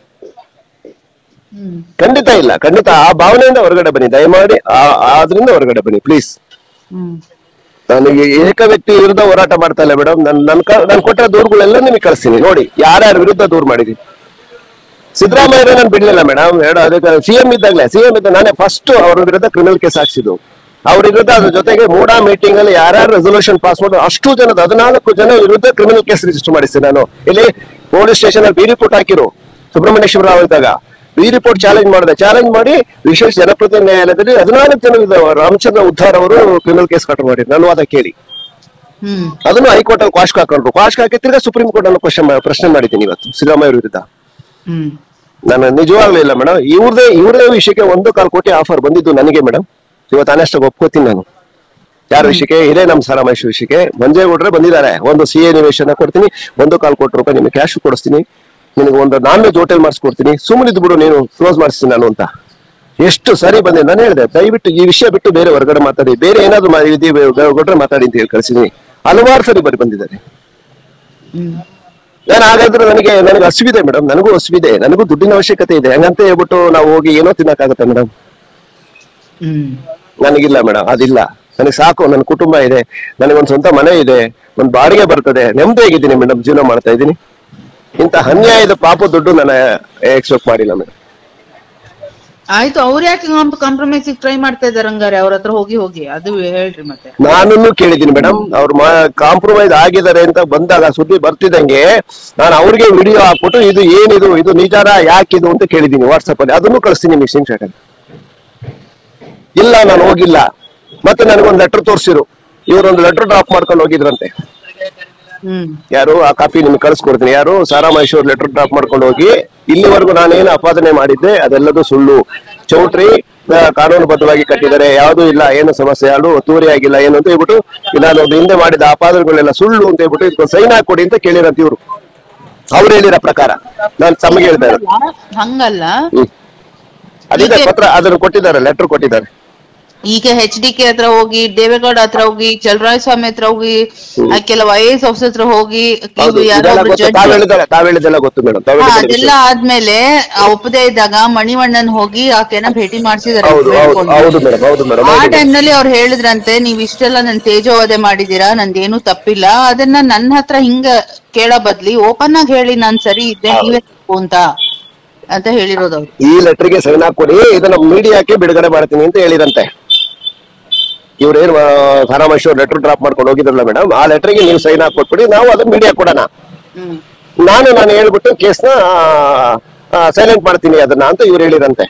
ಹ್ಮ್ ಖಂಡಿತ ಇಲ್ಲ ಖಂಡಿತ ಆ ಭಾವನೆಯಿಂದ ಹೊರಗಡೆ ಬನ್ನಿ ದಯಮಾಡಿ ಆ- ಆದ್ರಿಂದ ಹೊರಗಡೆ ಬನ್ನಿ ಪ್ಲೀಸ್ ಹ್ಮ್ ನನಗೆ ಏಕ ವ್ಯಕ್ತಿ ವಿರುದ್ಧ ಹೋರಾಟ ಮಾಡ್ತಾ ಇಲ್ಲ ಮೇಡಮ್ ನನ್ ನನ್ ಕ- ನಾನು ಕೊಟ್ಟ ದೂರುಗಳೆಲ್ಲ ನಿಮಗೆ ಕಳಿಸ್ತೀನಿ ನೋಡಿ ಯಾರ್ಯಾರ ವಿರುದ್ಧ ದೂರು ಮಾಡಿದೀನಿ ಸಿದ್ದರಾಮಯ್ಯ ನಾನು ಬಿಡ್ಲಿಲ್ಲ ಮೇಡಮ್ ಎರಡು ಅದಕ್ಕೆ ಸಿಎಂ ಇದ್ದಾಗಲೇ ಸಿಎಂ ಇದ್ದ ನಾನೇ ಫಸ್ಟ್ ಅವ್ರ ವಿರುದ್ಧ ಕ್ರಿಮಿನಲ್ ಕೇಸ್ ಹಾಕ್ಸಿದ್ದು ಅವ್ರ ವಿರುದ್ಧ ಅದ್ರ ಜೊತೆಗೆ ಮೂಡಾ ಮೀಟಿಂಗ್ ಅಲ್ಲಿ ಯಾರ್ಯಾರು ರೆಸೊಲ್ಯೂಷನ್ ಪಾಸ್ ಮಾಡಿ ಅಷ್ಟು ಜನದ ಹದಿನಾಲ್ಕು ಜನ ವಿರುದ್ಧ ಕ್ರಿಮಿನಲ್ ಕೇಸ್ ರಿಜಿಸ್ಟರ್ ಮಾಡಿಸ್ತೀನಿ ನಾನು ಇಲ್ಲಿ ಪೊಲೀಸ್ ಸ್ಟೇಷನ್ ಅಲ್ಲಿ ಬಿ ರಿಪೋರ್ಟ್ ಹಾಕಿರು ಸುಬ್ರಹ್ಮಣ್ಯೇಶ್ವರ ರಾವ್ ಇದ್ದಾಗ ಬಿ ರಿಪೋರ್ಟ್ ಚಾಲೆಂಜ್ ಮಾಡಿದೆ ಚಾಲೆಂಜ್ ಮಾಡಿ ವಿಶೇಷ ಜನಪ್ರತಿನಿಧಿ ನ್ಯಾಯಾಲಯದಲ್ಲಿ ಹದಿನಾಲ್ಕು ಜನ ವಿರುದ್ಧ ರಾಮಚಂದ್ರ ಉದ್ದಾರ್ ಅವರು ಕ್ರಿಮಿನಲ್ ಕೇಸ್ ಕಟ್ ಮಾಡಿದ್ರು ನಾನು ವಾದ ಕೇಳಿ ಹ್ಮ್ ಅದನ್ನು ಹೈಕೋರ್ಟ್ ಅಲ್ಲಿ ಕ್ವಾಶ್ ಹಾಕೊಂಡ್ರು ಕ್ವಾಶ್ ಹಾಕಿ ತಿರ್ಗಾ ಸುಪ್ರೀಂ ಕೋರ್ಟ್ ಅನ್ನು ಕ್ವಶನ್ ಪ್ರಶ್ನೆ ಮಾಡಿದ್ದೀನಿ ಇವತ್ತು ಸಿದ್ದರಾಮಯ್ಯ ಅವ್ರ ವಿರುದ್ಧ ಹ್ಮ್ ನಾನು ನಿಜವಾಗ್ಲೂ ಇಲ್ಲ ಮೇಡಮ್ ಇವ್ರದೇ ಇವ್ರದೇ ವಿಷಯಕ್ಕೆ ಒಂದು ಕಾಲ್ ಕೋಟಿ ಆಫರ್ ಬಂದಿದ್ದು ನನಗೆ ಮೇಡಮ್ ಇವತ್ತು ಅನಷ್ಟು ಒಪ್ಕೋತೀನಿ ನಾನು ಯಾರ ವಿಷಯಕ್ಕೆ ಇದೇ ನಮ್ಮ ಸಾರಾಮಹೇಶ್ ವಿಷಯಕ್ಕೆ ಮಂಜೇಗೌಡ್ರೆ ಬಂದಿದ್ದಾರೆ ಒಂದು ಸಿ ಎ ನಿವೇಶನ ಕೊಡ್ತೀನಿ ಒಂದು ಕಾಲ್ ಕೋಟಿ ರೂಪಾಯಿ ನಿಮಗೆ ಕ್ಯಾಶ್ ಕೊಡಿಸ್ತೀನಿ ನಿನಗೆ ಒಂದು ನಾನ್ ವೆಜ್ ಹೋಟೆಲ್ ಮಾಡಿಸ್ಕೊಡ್ತೀನಿ ಸುಮ್ಮನಿದ್ದು ಬಿಡು ನೀನು ಕ್ಲೋಸ್ ಮಾಡಿಸ್ತೀನಿ ನಾನು ಅಂತ ಎಷ್ಟು ಸರಿ ಬಂದೆ ನಾನು ಹೇಳಿದೆ ದಯವಿಟ್ಟು ಈ ವಿಷಯ ಬಿಟ್ಟು ಬೇರೆ ಹೊರಗಡೆ ಮಾತಾಡಿ ಬೇರೆ ಏನಾದ್ರು ಮಾ- ಇದು ಕೊಟ್ರೆ ಮಾತಾಡಿ ಅಂತ ಹೇಳಿ ಕಳಿಸಿದೀನಿ ಹಲವಾರು ಸರಿ ಬರಿ ಬಂದಿದ್ದಾರೆ ಹ್ಮ್ ನಾನು ಹಾಗಾದ್ರೆ ನನಗೆ ನನಗೆ ಹಸುವಿದೆ ಮೇಡಮ್ ನನಗೂ ಹಸುವಿದೆ ನನಗೂ ದುಡ್ಡಿನ ಅವಶ್ಯಕತೆ ಇದೆ ಹಂಗಂತ ಹೇಳ್ಬಿಟ್ಟು ನಾವು ಹೋಗಿ ಏನೋ ತಿನ್ನಕ್ಕಾಗತ್ತೆ ಮೇಡಮ್ ಹ್ಮ್ ನನಗಿಲ್ಲ ಮೇಡಮ್ ಅದಿಲ್ಲ ನನಗೆ ಸಾಕು ನನ್ನ ಕುಟುಂಬ ಇದೆ ನನಗೊಂದು ಸ್ವಂತ ಮನೆ ಇದೆ ಒಂದು ಬಾಡಿಗೆ ಬರ್ತದೆ ನೆಮ್ಮದಿಯಾಗಿದ್ದೀನಿ ಮೇಡಮ್ ಜೀವನ ಮಾಡ್ತಾ ಇದ್ದೀನಿ ಇಂಥ ಅನ್ಯಾಯದ ಪಾಪ ದುಡ್ಡು ನಾನು ಎಕ್ಸ್ಪೆಕ್ಟ್ ಮಾಡಿಲ್ಲ ಮೇಡಮ್ ಆಯ್ತು ಅವ್ರ ಯಾಕೆ ಕಾಂಪ್ರಮೈಸ್ ಟ್ರೈ ಮಾಡ್ತಾ ಇದಾರೆ ಹಂಗಾರೆ ಅವ್ರ ಹತ್ರ ಹೋಗಿ ಹೋಗಿ ಅದು ಹೇಳ್ರಿ ಮತ್ತೆ ನಾನು ಕೇಳಿದ್ದೀನಿ ಮೇಡಮ್ ಅವ್ರು ಕಾಂಪ್ರಮೈಸ್ ಆಗಿದ್ದಾರೆ ಅಂತ ಬಂದಾಗ ಸುದ್ದಿ ಬರ್ತಿದ್ದಂಗೆ ನಾನು ಅವ್ರಿಗೆ ವಿಡಿಯೋ ಹಾಕ್ಬಿಟ್ಟು ಇದು ಏನಿದು ಇದು ನಿಜಾನ ಯಾಕಿದು ಅಂತ ಕೇಳಿದ್ದೀನಿ ವಾಟ್ಸಪ್ ಅಲ್ಲಿ ಅದನ್ನು ಕಳಿಸ್ತೀನಿ ನಿಮಗೆ ಸ್ಕ್ರೀನ್ ಶಾಟ್ ಇಲ್ಲ ನಾನು ಹೋಗಿಲ್ಲ ಮತ್ತೆ ನನಗೊಂದು ಲೆಟರ್ ತೋರಿಸಿರು ಇವರೊಂದು ಲೆಟರ್ ಡ್ರಾಪ್ ಮಾಡ್ಕೊಂಡು ಹೋಗಿದ್ರಂತೆ ಹ್ಮ್ ಯಾರು ಆ ಕಾಪಿ ನಿಮ್ಗೆ ಕಳಿಸ್ಕೊಡ್ತೀನಿ ಯಾರು ಸಾರಾ ಮಹೇಶ್ವರ್ ಲೆಟರ್ ಡ್ರಾಪ್ ಮಾಡ್ಕೊಂಡು ಹೋಗಿ ಇಲ್ಲಿವರೆಗೂ ನಾನೇನು ಅಪಾದನೆ ಮಾಡಿದ್ದೆ ಅದೆಲ್ಲದೂ ಸುಳ್ಳು ಚೌಟ್ರಿ ಆ, ಕಾನೂನುಬದ್ಧವಾಗಿ ಕಟ್ಟಿದ್ದಾರೆ ಯಾವುದೂ ಇಲ್ಲ ಏನು ಸಮಸ್ಯೆ ಯಾರು ಒತ್ತುವರಿ ಆಗಿಲ್ಲ ಏನು ಅಂತ ಹೇಳ್ಬಿಟ್ಟು ನಾನು ಅದು ಹಿಂದೆ ಮಾಡಿದ ಆಪಾದನೆಗಳೆಲ್ಲ ಸುಳ್ಳು ಅಂತ ಹೇಳ್ಬಿಟ್ಟು ಇದಕ್ಕೆ ಸೈನ್ ಹಾಕೊಡಿ ಅಂತ ಕೇಳಿರಂತ ಇವರು ಅವ್ರು ಹೇಳಿರೋ ಪ್ರಕಾರ ನಾನು ತಮಗೆ ಹೇಳ್ತಾ ಇರೋದು ಹಂಗಲ್ಲ ಹ್ಮ್ ಅದಿದೆ ಪತ್ರ ಅದನ್ನು ಕೊಟ್ಟಿದ್ದಾರೆ ಲೆಟರ್ ಕೊಟ್ಟಿದ್ದಾರೆ ಈಗ ಎಚ್ ಡಿ ಕೆ ಹತ್ರ ಹೋಗಿ ದೇವೇಗೌಡ ಹತ್ರ ಹೋಗಿ ಚಲರಾಯ ಸ್ವಾಮಿ ಹತ್ರ ಹೋಗಿ ಆ ಕೆಲವು ಐ ಎಸ್ ಆಫೀಸರ್ ಹತ್ರ ಹೋಗಿ ಹೌದು ಇವು ಯಾರೋ ಇದೆಲ್ಲ ಒಬ್ರು ಗೊತ್ತು judge- ತಾವ್ ಹೇಳಿದ್ದಲ್ಲ ತಾವ್ ಹೇಳಿದ್ದೆಲ್ಲ ಗೊತ್ತು ಮೇಡಮ್ ತಾವ್ ಹಾ, ಹೇಳಿದ್ದೆಲ್ಲ ಅದೆಲ್ಲ ವಿಷಯ. ಆದ್ಮೇಲೆ ಆ ಒಪ್ಪದೇ ಇದ್ದಾಗ ಮಣಿವಣ್ಣನ್ ಹೋಗಿ ಆಕೆನ ಭೇಟಿ ಮಾಡ್ಸಿದಾರೆ ಹೌದು ಹೌದು ಹೌದು ಮೇಡಮ್ ಹೌದು ಮೇಡಮ್ ಆ ಹೌದು ಟೈಮ್ ನಲ್ಲಿ ಅವ್ರು ಹೇಳಿದ್ರಂತೆ ನೀವ್ ಇಷ್ಟೆಲ್ಲ ನನ್ ತೇಜೋವಧೆ ಮಾಡಿದೀರಾ ನಂದೇನು ತಪ್ಪಿಲ್ಲ ಅದನ್ನ ನನ್ನ ಹತ್ರ ಹಿಂಗ ಕೇಳೋ ಬದ್ಲಿ ಓಪನ್ ಆಗಿ ಹೇಳಿ ನಾನ್ ಸರಿ ಇದ್ದೆ ನೀವೇ ತಪ್ಪು ಅಂತ ಅಂತ ಹೇಳಿರೋದು ಅವ್ರು ಈ ಲೆಟರ್ಗೆ ಸೈನ್ ಹಾಕೊಡಿ ಇದನ್ನ ಮೀಡಿಯಾಕ್ಕೆ ಬಿಡುಗಡೆ ಮಾಡ್ತೀನಿ ಅಂತ ಹೇಳಿರಂತೆ ಇವ್ರೇನು ಸಾರಾಮಹೇಶ್ವರ್ ಲೆಟರ್ ಡ್ರಾಪ್ ಮಾಡ್ಕೊಂಡು ಹೋಗಿದ್ರಲ್ಲ ಮೇಡಮ್ ಆ ಲೆಟರ್ಗೆ ನೀವು ಸೈನ್ ಹಾಕೊಟ್ಬಿಡಿ ನಾವು ಅದನ್ನ ಮೀಡಿಯಾ ಕೊಡೋಣ ಹ್ಮ್ ನಾನು ನಾನು ಹೇಳ್ಬಿಟ್ಟು ಕೇಸ್ನ ಸೈಲೆಂಟ್ ಮಾಡ್ತೀನಿ ಅದನ್ನ ಅಂತ ಇವ್ರು ಹೇಳಿರಂತೆ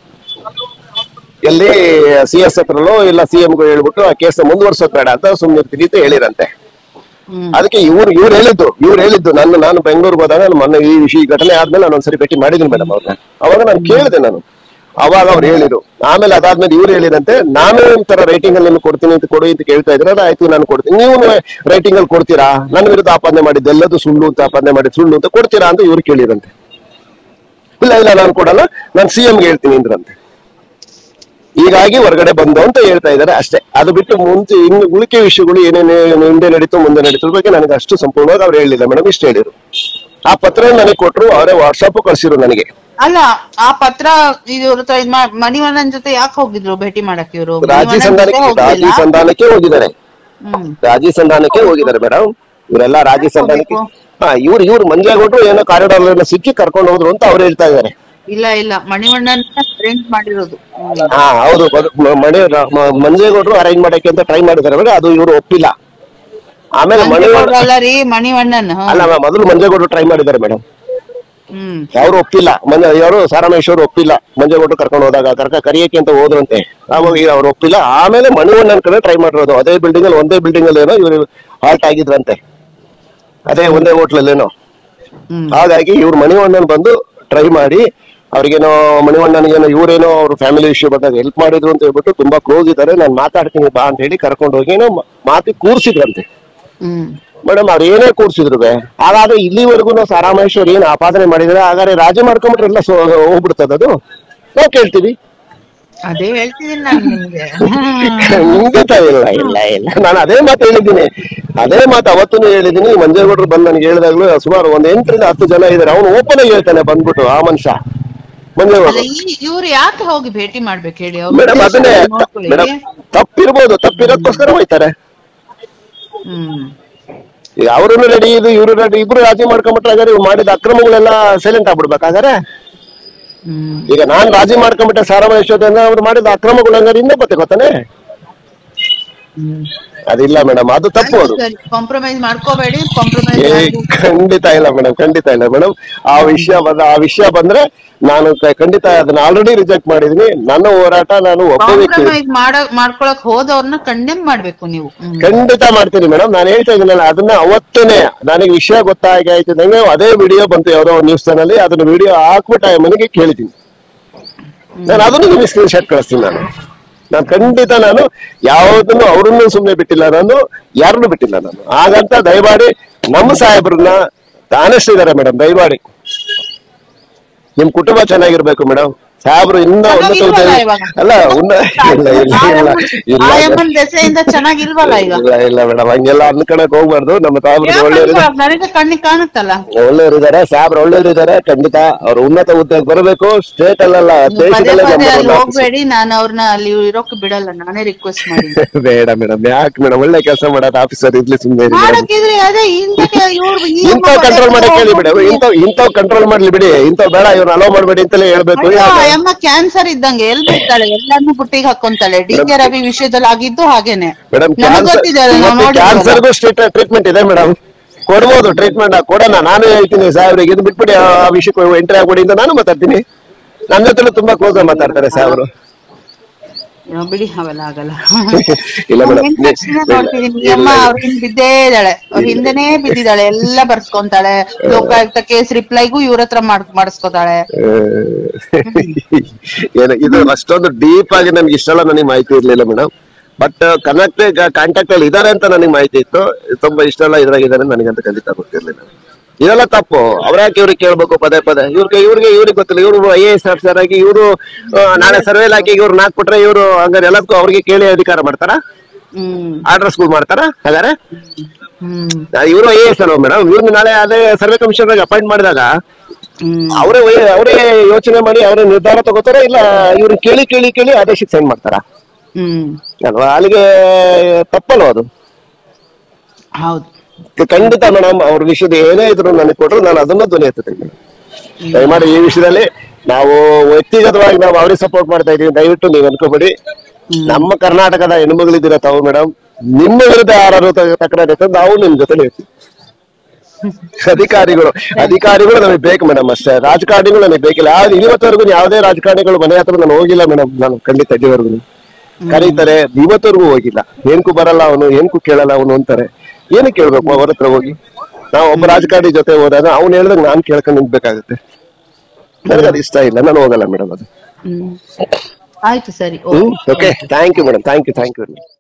ಎಲ್ಲಿ ಸಿ ಎಸ್ ಹತ್ರಲ್ಲೋ ಇಲ್ಲ ಸಿ ಎಂಗೂ ಹೇಳ್ಬಿಟ್ಟು ಆ ಕೇಸ್ನ ಮುಂದುವರ್ಸೋದ್ ಬೇಡ ಅಂತ ಸುಮ್ಮನೆ ಅಂತ ಹೇಳಿರಂತೆ ಹ್ಮ್ ಅದಕ್ಕೆ ಇವ್ರು ಇವ್ರು ಹೇಳಿದ್ದು ಇವ್ರು ಹೇಳಿದ್ದು ನಾನು ನಾನು ಬೆಂಗಳೂರಿಗೆ ಹೋದಾಗ ನಾನು ಮೊನ್ನೆ ಈ ವಿಷಯ ಈ ಘಟನೆ ಆದ್ಮೇಲೆ ನಾನು ಒಂದ್ಸರಿ ಭೇಟಿ ಮಾಡಿದ್ದೀನಿ ಮೇಡಮ್ ಅವ್ರನ್ನ ಅವಾಗ ನಾನು ಕೇಳಿದೆ ನಾನು ಅವಾಗ ಅವ್ರು ಹೇಳಿದ್ರು ಆಮೇಲೆ ಅದಾದ್ಮೇಲೆ ಇವ್ರು ಹೇಳಿದಂತೆ ನಾನು ಈ ತರ ರೈಟಿಂಗ್ ಅಲ್ಲಿ ನಿಮ್ಗೆ ಕೊಡ್ತೀನಿ ಅಂತ ಕೊಡಿ ಅಂತ ಕೇಳ್ತಾ ಇದ್ರೆ ಆಯ್ತು ನಾನು ಕೊಡ್ತೀನಿ ನೀವು ರೈಟಿಂಗ್ ಅಲ್ಲಿ ಕೊಡ್ತೀರಾ ನನ್ನ ವಿರುದ್ಧ ಆಪಾದನೆ ಮಾಡಿದ್ದು ಎಲ್ಲದೂ ಸುಳ್ಳು ಅಂತ ಆಪಾದನೆ ಮಾಡಿದ್ದು ಸುಳ್ಳು ಅಂತ ಕೊಡ್ತೀರಾ ಅಂತ ಇವ್ರು ಕೇಳಿರಂತೆ ಇಲ್ಲ ಇಲ್ಲ ನಾನು ಕೊಡಲ್ಲ ನಾನು ಸಿ ಎಂಗೆ ಹೇಳ್ತೀನಿ ಅಂದ್ರಂತೆ ಹೀಗಾಗಿ ಹೊರಗಡೆ ಬಂದು ಅಂತ ಹೇಳ್ತಾ ಇದ್ದಾರೆ ಅಷ್ಟೇ ಅದು ಬಿಟ್ಟು ಮುಂಚೆ ಇನ್ನು ಉಳಿಕೆ ವಿಷಯಗಳು ಏನೇನು ಹಿಂದೆ ನಡೀತು ಮುಂದೆ ನಡೀತು ಬಗ್ಗೆ ನನಗೆ ಅಷ್ಟು ಸಂಪೂರ್ಣವಾಗಿ ಅವ್ರು ಹೇಳಿಲ್ಲ ಮೇಡಮ್ ಇಷ್ಟು ಹೇಳಿರು ಆ ಪತ್ರ ನನಗೆ ಕೊಟ್ಟರು ಅವರೇ ವಾಟ್ಸಪ್ ಕಳ್ಸಿರು ನನಗೆ ಅಲ್ಲ ಆ ಪತ್ರ ಇವ್ರ ಹತ್ರ ಇದ್ ಮಾ- ಮಣಿವಣ್ಣನ್ ಜೊತೆ ಯಾಕೆ ಹೋಗಿದ್ರು ಭೇಟಿ ಮಾಡಕ್ ಇವ್ರು ರಾಜಿ ಸಂಧಾನಕ್ಕೆ ರಾಜಿ ಸಂಧಾನಕ್ಕೆ ಹೋಗಿದ್ದಾರೆ ಹ್ಮ್ ರಾಜಿ ಸಂಧಾನಕ್ಕೆ ಹೋಗಿದ್ದಾರೆ ಮೇಡಮ್ ಇವರೆಲ್ಲ ರಾಜಿ ಸಂಧಾನಕ್ಕೆ ಹಾ ಇವ್ರು ಇವ್ರು ಮಂಜೇಗೌಡರು ಏನೋ ಕಾರಿಡಾರ್ ಸಿಕ್ಕಿ ಕರ್ಕೊಂಡು ಹೋದ್ರು ಅಂತ ಅವ್ರು ಹೇಳ್ತಾ ಇದ್ದಾರೆ ಇಲ್ಲ ಇಲ್ಲ ಮಣಿವಣ್ಣನ್ ಅರೇಂಜ್ ಮಾಡಿರೋದು ಹ್ಮ್. ಹಾ ಹೌದು ಅದು ಮ- ಮಣಿ ರ- ಮ- ಮಂಜೇಗೌಡರು ಅರೇಂಜ್ ಮಾಡಕ್ಕೆ ಅಂತ ಟ್ರೈ ಮಾಡಿದ್ದಾರೆ ಮೇಡಮ್ ಅದು ಇವರು ಒಪ್ಪಿಲ್ಲ ಆಮೇಲೆ ಮಣಿ ಮಂಜೇಗೌಡ್ರು ಅಲ್ಲ ರೀ ಮಣಿವಣ್ಣನ್ ಹ. ಅಲ್ಲ ಮ- ಮೊದಲು ಮಂಜೇಗೌಡರು ಟ್ರೈ ಮಾಡಿದ್ದಾರೆ ಮೇಡಮ್ ಹ್ಮ್ ಅವ್ರು ಒಪ್ಪಿಲ್ಲ ಮಂಜ ಅವರು ಸಾರಾಮೇಶ್ವರು ಒಪ್ಪಿಲ್ಲ ಮಂಜೇಗೌಡರು ಕರ್ಕೊಂಡು ಹೋದಾಗ ಕರ್ಕ ಕರಿಯಕ್ಕೆ ಅಂತ ಹೋದ್ರಂತೆ ಅವಾಗ ಈಗ ಅವ್ರು ಒಪ್ಪಿಲ್ಲ ಆಮೇಲೆ ಮಣಿವಣ್ಣನ್ ಕಡೆ ಟ್ರೈ ಮಾಡಿರೋದು ಅದೇ ಬಿಲ್ಡಿಂಗ್ ಅಲ್ಲಿ ಒಂದೇ ಬಿಲ್ಡಿಂಗ್ ಅಲ್ಲಿ ಏನೋ ಇವರು ಹಾಲ್ಟ್ ಆಗಿದ್ರಂತೆ ಅದೇ ಒಂದೇ ಹೋಟ್ಲಲ್ಲಿ ಏನೋ ಹ್ಮ್ ಹಾಗಾಗಿ ಇವ್ರು ಮಣಿವಣ್ಣನ್ ಬಂದು ಟ್ರೈ ಮಾಡಿ ಅವ್ರಿಗೇನೋ ಮಣಿವಣ್ಣನಿಗೇನೋ ಇವರೇನೋ ಅವ್ರ ಫ್ಯಾಮಿಲಿ ಇಶ್ಯೂ ಬಂದಾಗ ಹೆಲ್ಪ್ ಮಾಡಿದ್ರು ಅಂತ ಹೇಳ್ಬಿಟ್ಟು ತುಂಬಾ ಕ್ಲೋಸ್ ಇದ್ದಾರೆ ನಾನು ಮಾತಾಡ್ತೀನಿ ಬಾ ಅಂತ ಹೇಳಿ ಕರ್ಕೊಂಡು ಹೋಗಿ ಏನೋ ಮ- ಮಾತಿ ಕೂರ್ಸಿದ್ರಂತೆ ಹ್ಮ್ ಮೇಡಮ್ ಅವ್ರು ಏನೇ ಕೂರ್ಸಿದ್ರು ಹಾಗಾದ್ರೆ ಇಲ್ಲಿವರೆಗೂ ಸಾರಾಮೇಶ್ವರ್ ಏನ್ ಆಪಾದನೆ ಮಾಡಿದ್ರೆ ಹಾಗಾದ್ರೆ ರಾಜಿ ಮಾಡ್ಕೊಂಡ್ಬಿಟ್ರೆ ಎಲ್ಲ ಸೋ- ಹೋಗ್ಬಿಡ್ತದ ಅದು ನಾವು ಕೇಳ್ತೀವಿ ಅದೇ ಹೇಳ್ತಿದ್ದೀನಿ ನಾನು ನಿಮ್ಗೆ ನಿಮ್ಗೆ ತ- ಇಲ್ಲ ಇಲ್ಲ ಇಲ್ಲ ನಾನು ಅದೇ ಮಾತು ಹೇಳಿದ್ದೀನಿ ಅದೇ ಮಾತು ಅವತ್ತೂ ಹೇಳಿದ್ದೀನಿ ಮಂಜೇಗೌಡರು ಬಂದು ನನಗೆ ಹೇಳಿದಾಗ್ಲೂ ಸುಮಾರು ಒಂದ್ ಎಂಟರಿಂದ ಹತ್ತು ಜನ ಇದ್ದಾರೆ ಅವನು ಓಪನ್ ಆಗಿ ಹೇಳ್ತಾನೆ ಬಂದ್ಬಿಟ್ಟು ಆ ಮನುಷ್ಯ ಅಲ್ಲ ಮಂಜೇಗೌಡರು ಈ- ಇವ್ರು ಯಾಕೆ ಹೋಗಿ ಭೇಟಿ ಮಾಡ್ಬೇಕು ಹೇಳಿ ಅವ್ರ ಮೇಡಮ್ ಉದ್ದೇಶ ಅದನ್ನೇ ನೋಡ್ಕೊಳ್ಳಿ. ಮೇಡಮ್ ತಪ್ಪಿರ್ಬೋದು ತಪ್ಪಿರೋದಕ್ಕೋಸ್ಕರ ಹೋಯ್ತಾರೆ ಹ್ಮ್ ಈಗ ಅವ್ರನ್ನು ರೆಡಿ ಇದು ಇವರು ರೆಡಿ ಇಬ್ರು ರಾಜಿ ಮಾಡ್ಕೊಂಡ್ಬಿಟ್ರೆ ಹಾಗಾದ್ರೆ ಇವ್ರು ಮಾಡಿದ ಅಕ್ರಮಗಳೆಲ್ಲ ಸೈಲೆಂಟ್ ಆಗ್ಬಿಡ್ಬೇಕಾಗಾರೆ ಹ್ಮ್ ಈಗ ನಾನ್ ರಾಜಿ ಮಾಡ್ಕೊಂಡ್ಬಿಟ್ಟೆ ಸಾರಾಮಹೇಶ್ವರ ಅವ್ರು ಮಾಡಿದ ಅಕ್ರಮಗಳು ಹಂಗಾರೆ ಹಿಂದೆ ಬತ್ತೆ ಗೊತ್ತಾನೆ ಹ್ಮ್ ಅದಿಲ್ಲ ಮೇಡಮ್ ಅದು ತಪ್ಪು ಅದು ಕಾಂಪ್ರಮೈಸ್ ಮಾಡ್ಕೋಬೇಡಿ ಕಾಂಪ್ರಮೈಸ್ ಏ ಖಂಡಿತ ಇಲ್ಲ ಮೇಡಮ್ ಖಂಡಿತ ಇಲ್ಲ ಮೇಡಮ್ ಆ ವಿಷಯ ಬಂದ ಆ ವಿಷಯ ಬಂದ್ರೆ ನಾನು ಕ- ಖಂಡಿತ ಅದನ್ನ ಆಲ್ರೆಡಿ ರಿಜೆಕ್ಟ್ ಮಾಡಿದೀನಿ ನನ್ನ ಹೋರಾಟ ನಾನು ಒಬ್ಬ ವ್ಯಕ್ತಿ ಕಾಂಪ್ರಮೈಸ್ ಮಾಡ ಮಾಡ್ಕೊಳಕ್ ಹೋದವ್ರನ್ನ ಕಂಡೆಮ್ ಮಾಡ್ಬೇಕು ನೀವು ಹ್ಮ್. ಖಂಡಿತ ಮಾಡ್ತೀನಿ ಮೇಡಮ್ ನಾನು ಹೇಳ್ತಾ ಇದ್ದೀನಲ್ಲ ಅದನ್ನ ಅವತ್ತೇನೆ ನನಗೆ ವಿಷಯ ಗೊತ್ತಾಗಿ ಆಯ್ತಿದಂಗೆ ಅದೇ ವಿಡಿಯೋ ಬಂತು ಯಾವ್ದೋ ನ್ಯೂಸ್ ಚಾನಲ್ ಅದನ್ನ ವಿಡಿಯೋ ಹಾಕ್ಬಿಟ್ಟು ಆ ಮನೆಗೆ ಕೇಳಿದ್ದೀನಿ ನಾನು ಅದನ್ನು ನಿಮಗೆ ಸ್ಕ್ರೀನ್ ಶಾಟ್ ಕಳಿಸ್ತೀನಿ ನಾನು ನಾನು ಖಂಡಿತ ನಾನು ಯಾವುದನ್ನು ಅವರನ್ನು ಸುಮ್ಮನೆ ಬಿಟ್ಟಿಲ್ಲ ನಾನು ಯಾರನ್ನು ಬಿಟ್ಟಿಲ್ಲ ನಾನು ಹಾಗಂತ ದಯಮಾಡಿ ನಮ್ಮ ಸಾಹೇಬ್ರನ್ನ ಆನೆಸ್ಟ್ ಇದಾರೆ ಮೇಡಮ್ ದಯಮಾಡಿ ನಿಮ್ ಕುಟುಂಬ ಚೆನ್ನಾಗಿರ್ಬೇಕು ಮೇಡಮ್ ಸಾಹೇಬ್ರು ಇನ್ನೂ ಉನ್ನತ ಚೆನ್ನಾಗಿಲ್ವಲ್ಲ ಹುದ್ದೆ- ಇವಾಗ? ಅಲ್ಲ ಉನ್ನ ಇಲ್ಲ ಇಲ್ಲ ಆ ಇಲ್ಲ ಯಮ್ಮನ್- ಇಲ್ಲ ಆ ಯಮ್ಮನ್ ದೆಸೆಯಿಂದ ಚೆನ್ನಾಗಿಲ್ವಲ್ಲ ಈಗ ಇಲ್ಲ ಇಲ್ಲ ಮೇಡಮ್ ಹಂಗೆಲ್ಲ ಅನ್ಕೊಳಕ್ ಹೋಗ್ಬಾರ್ದು ನಮ್ಮ ಸಾಹೇಬ್ರು ಒಳ್ಳೆಯವರು ಯಾಕಂದ್ರೆ ನನಗೆ ಕಣ್ಣಿಗೆ ಕಾಣುತ್ತಲ್ಲ ಒಳ್ಳೆಯವರಿದ್ದಾರೆ ಸಾಹೇಬ್ರು ಒಳ್ಳೆಯವರಿದ್ದಾರೆ ಖಂಡಿತ ಅವ್ರು ಉನ್ನತ ಹುದ್ದೆಗೆ ಬರಬೇಕು ಸ್ಟೇಟ್ ಅಲ್ಲಲ್ಲ ನೀವು ಪದೇ ದೇಶದಲ್ಲೇ ಪದೇ number ಅಲ್ಲಿ one officer. ಹೋಗ್ಬೇಡಿ ನಾನು ಅವ್ರನ್ನ ಅಲ್ಲಿ ಇರೋಕ್ ಬಿಡಲ್ಲ ನಾನೇ ರಿಕ್ವೆಸ್ಟ್ ಮಾಡಿ ಬೇಡ ಮೇಡಮ್ ಯಾಕೆ ಮೇಡಮ್ ಒಳ್ಳೆ ಕೆಲಸ ಮಾಡೋದು ಆಫೀಸರ್ ಇರ್ಲಿ ಸುಮ್ಮನೆ ಮಾಡಕ್ಕಿದ್ರೆ ಅದೇ ಹಿಂದಕ್ಕೆ ಇವ್ರು ಈ ಇಂಥವ್ ಅಮ್ಮ ಕಂಟ್ರೋಲ್ ಪದೇ ಮಾಡಕ್ ಪದೇ ಹೇಳಿ ಬಿಡಿ ಹೋಗ್ಬಿಡಿ. ಇಂಥವ್ ಇಂಥವ್ ಕಂಟ್ರೋಲ್ ಮಾಡ್ಲಿ ಬಿಡಿ ಇಂಥವ್ ಬೇಡ ಇವ್ರನ್ನ ಅಲೋ ಮಾಡ್ಬೇಡಿ ಅಂತಲೇ ಹೇಳ್ಬೇಕು ಅಯ್ಯೋ, ಯಾಕೆ? ಆ ಯಮ್ಮ ಕ್ಯಾನ್ಸರ್ ಇದ್ದಂಗೆ ಎಲ್ ಬಿಡ್ತಾಳೆ ಎಲ್ಲಾರ್ನು ಬುಟ್ಟಿಗೆ ಹಾಕೊಂತಾಳೆ ಡಿ ಕೆ ರವಿ ವಿಷಯದಲ್ಲಿ ಆಗಿದ್ದು ಹಾಗೇನೆ ಮೇಡಮ್ ನಮಗ್ ಗೊತ್ತಿದೆ ಅದು, ನಾವ್ ನೋಡಿದ್ವಲ್ಲ. ಕ್ಯಾನ್ಸರ್ಗೂ ಸ್ಟ್ರೀಟ್ ಟ್ರೀಟ್ಮೆಂಟ್ ಇದೆ ಮೇಡಮ್ ಕೊಡ್ಬೋದು ಟ್ರೀಟ್ಮೆಂಟ್ ಕೊಡೋಣ ನಾನು ಹೇಳ್ತೀನಿ ಸಾಹೇಬ್ರಿಗೆ ಇದು ಬಿಟ್ಬಿಡಿ ಆ ವಿಷಯಕ್ಕೆ ಎಂಟ್ರಿ ಆಗ್ಬಿಡಿ ಅಂತ ನಾನು ಮಾತಾಡ್ತೀನಿ ನನ್ನ ಜೊತೆ ತುಂಬಾ ಕ್ಲೋಸ್ ಆಗಿ ಮಾತಾಡ್ತಾರೆ ಸಾಹೇಬ್ರು ಅಯ್ಯೋ, ಬಿಡಿ ಅವೆಲ್ಲ ಆಗಲ್ಲ ಇಲ್ಲ ನಾನ್ ಮೇಡಮ್ ನಿನ್ ತಕ್ಷಣ ನೋಡ್ತಿದೀನಿ ಈ ಅಮ್ಮ ಅವ್ರ ಹಿಂದ್ ಬಿದ್ದೇ ಇದ್ದಾಳೆ ಅವ್ರ ಹಿಂದೆನೇ ಬಿದ್ದಿದ್ದಾಳೆ ಎಲ್ಲ ಬರ್ಸ್ಕೊಂತಾಳೆ ಲೋಕಾಯುಕ್ತ ಕೇಸ್ ರಿಪ್ಲೈಗೂ ಇವ್ರ ಹತ್ರ ಮಾಡ್ ಮಾಡಿಸ್ಕೊತಾಳೆ ಏನು ಇದು ಅಷ್ಟೊಂದು ಡೀಪ್ ಆಗಿ ನನ್ಗೆ ಇಷ್ಟೆಲ್ಲ ನನಗೆ ಮಾಹಿತಿ ಇರ್ಲಿಲ್ಲ ಮೇಡಮ್ ಬಟ್ ಕನೆಕ್ಟ್ ಕಾಂಟ್ಯಾಕ್ಟ್ ಅಲ್ಲಿ ಇದಾರೆ ಅಂತ ನನಗೆ ಮಾಹಿತಿ ಇತ್ತು ತುಂಬಾ ಇಷ್ಟೆಲ್ಲ ಇದ್ರಾಗಿದ್ದಾರೆ ನನಗಂತ ಖಂಡಿತ ಗೊತ್ತಿರ್ಲಿಲ್ಲ ಇದೆಲ್ಲ ತಪ್ಪು ಅವ್ರ್ಯಾಕೆ ಇವ್ರಿಗೆ ಕೇಳ್ಬೇಕು ಪದೇ ಪದೇ ಇವ್ರಿಗೆ ಇವ್ರಿಗೆ ಇವ್ರಿಗೆ ಗೊತ್ತಿಲ್ಲ ಇವ್ರು ಐ ಎ ಎಸ್ ಆಫೀಸರ್ ಆಗಿ ಇವರು ನಾಳೆ ಸರ್ವೆ ಇಲಾಖೆಗೆ ಇವ್ರು ನಾಕ್ಬಿಟ್ರೆ ಇವರು ಹಂಗಾರೆ ಎಲ್ಲದಕ್ಕೂ ಅವ್ರಿಗೆ ಕೇಳಿ ಅಧಿಕಾರ ಮಾಡ್ತಾರ ಹ್ಮ್ ಆರ್ಡರ್ಸ್ಗಳು ಮಾಡ್ತಾರ ಹಾಗಾದ್ರೆ ಹ್ಮ್ ಇವರು ಐ ಎ ಎಸ್ ಅಲ್ವಾ ಮೇಡಮ್ ಇವ್ರನ್ನ ನಾಳೆ ಅದೇ ಸರ್ವೆ ಕಮಿಷನರ್ ಅಪಾಯಿಂಟ್ ಮಾಡಿದಾಗ ಹ್ಮ್ ಅವರೇ ಅವರೇ ಯೋಚನೆ ಮಾಡಿ ಅವರೇ ನಿರ್ಧಾರ ತಗೋತಾರ ಇಲ್ಲ ಇವ್ರು ಕೇಳಿ ಕೇಳಿ ಕೇಳಿ ಆದೇಶಕ್ಕೆ ಸೈನ್ ಮಾಡ್ತಾರ ಹ್ಮ್ ಅಲ್ವಾ ಅಲ್ಲಿಗೆ ತಪ್ಪಲ್ವ ಅದು ಹೌದು ಖಂಡಿತ ಮೇಡಮ್ ಅವ್ರ ವಿಷಯದ ಏನೇ ಇದ್ರು ನನಗೆ ಕೊಟ್ರು ನಾನು ಅದನ್ನ ಧ್ವನಿ ಎತ್ತುತ್ತೇನೆ ಮೇಡಮ್ ದಯಮಾಡಿ ಈ ವಿಷಯದಲ್ಲಿ ನಾವು ವ್ಯಕ್ತಿಗತವಾಗಿ ನಾವು ಅವ್ರಿಗೆ ಸಪೋರ್ಟ್ ಮಾಡ್ತಾ ಇದೀವಿ ದಯವಿಟ್ಟು ನೀವು ಅನ್ಕೋಬೇಡಿ ನಮ್ಮ ಕರ್ನಾಟಕದ ಹೆಣ್ಮಗಳಿದ್ದೀರ ತಾವು ಮೇಡಮ್ ನಿಮ್ಮ ವಿರುದ್ಧ ಯಾರು ತಕರಾರು ಇರ್ತದೆ ನಾವು ನಿಮ್ ಜೊತೆ ಇರ್ತೀವಿ ಅಧಿಕಾರಿಗಳು ಅಧಿಕಾರಿಗಳು ನಮಗೆ ಬೇಕು ಮೇಡಮ್ ಅಷ್ಟೇ ರಾಜಕಾರಣಿಗಳು ನನಗೆ ಬೇಕಿಲ್ಲ ಯಾವ್ದು ಇವತ್ತವರೆಗೂ ಯಾವುದೇ ರಾಜಕಾರಣಿಗಳು ಮನೆ ಹತ್ರ ನಾನು ಹೋಗಿಲ್ಲ ಮೇಡಮ್ ನಾನು ಖಂಡಿತ ಇಲ್ಲಿವರೆಗೂ ಕರೀತಾರೆ ಇವತ್ತವರೆಗೂ ಹೋಗಿಲ್ಲ ಏನಕ್ಕೂ ಬರಲ್ಲ ಅವನು ಏನಕ್ಕೂ ಕೇಳಲ್ಲ ಅವನು ಅಂತಾರೆ ಏನಕ್ಕೆ ಕೇಳ್ಬೇಕು ಅವ್ರ ಹತ್ರ ಹೋಗಿ ನಾವು ಒಬ್ಬ ರಾಜಕಾರಣಿ ಜೊತೆ ಹೋದಾಗ ಅವ್ನು ಹೇಳ್ದಾಗ ನಾನ್ ಕೇಳ್ಕೊಂಡು ನಿಂತ್ಬೇಕಾಗುತ್ತೆ ನನಗೆ ಅದು ಇಷ್ಟ ಇಲ್ಲ ನಾನು ಹೋಗಲ್ಲ ಮೇಡಮ್ ಅದು ಹ್ಮ್ ಆಯ್ತು ಸರಿ ಹ್ಮ್ okay okay thank you madam thank you thank you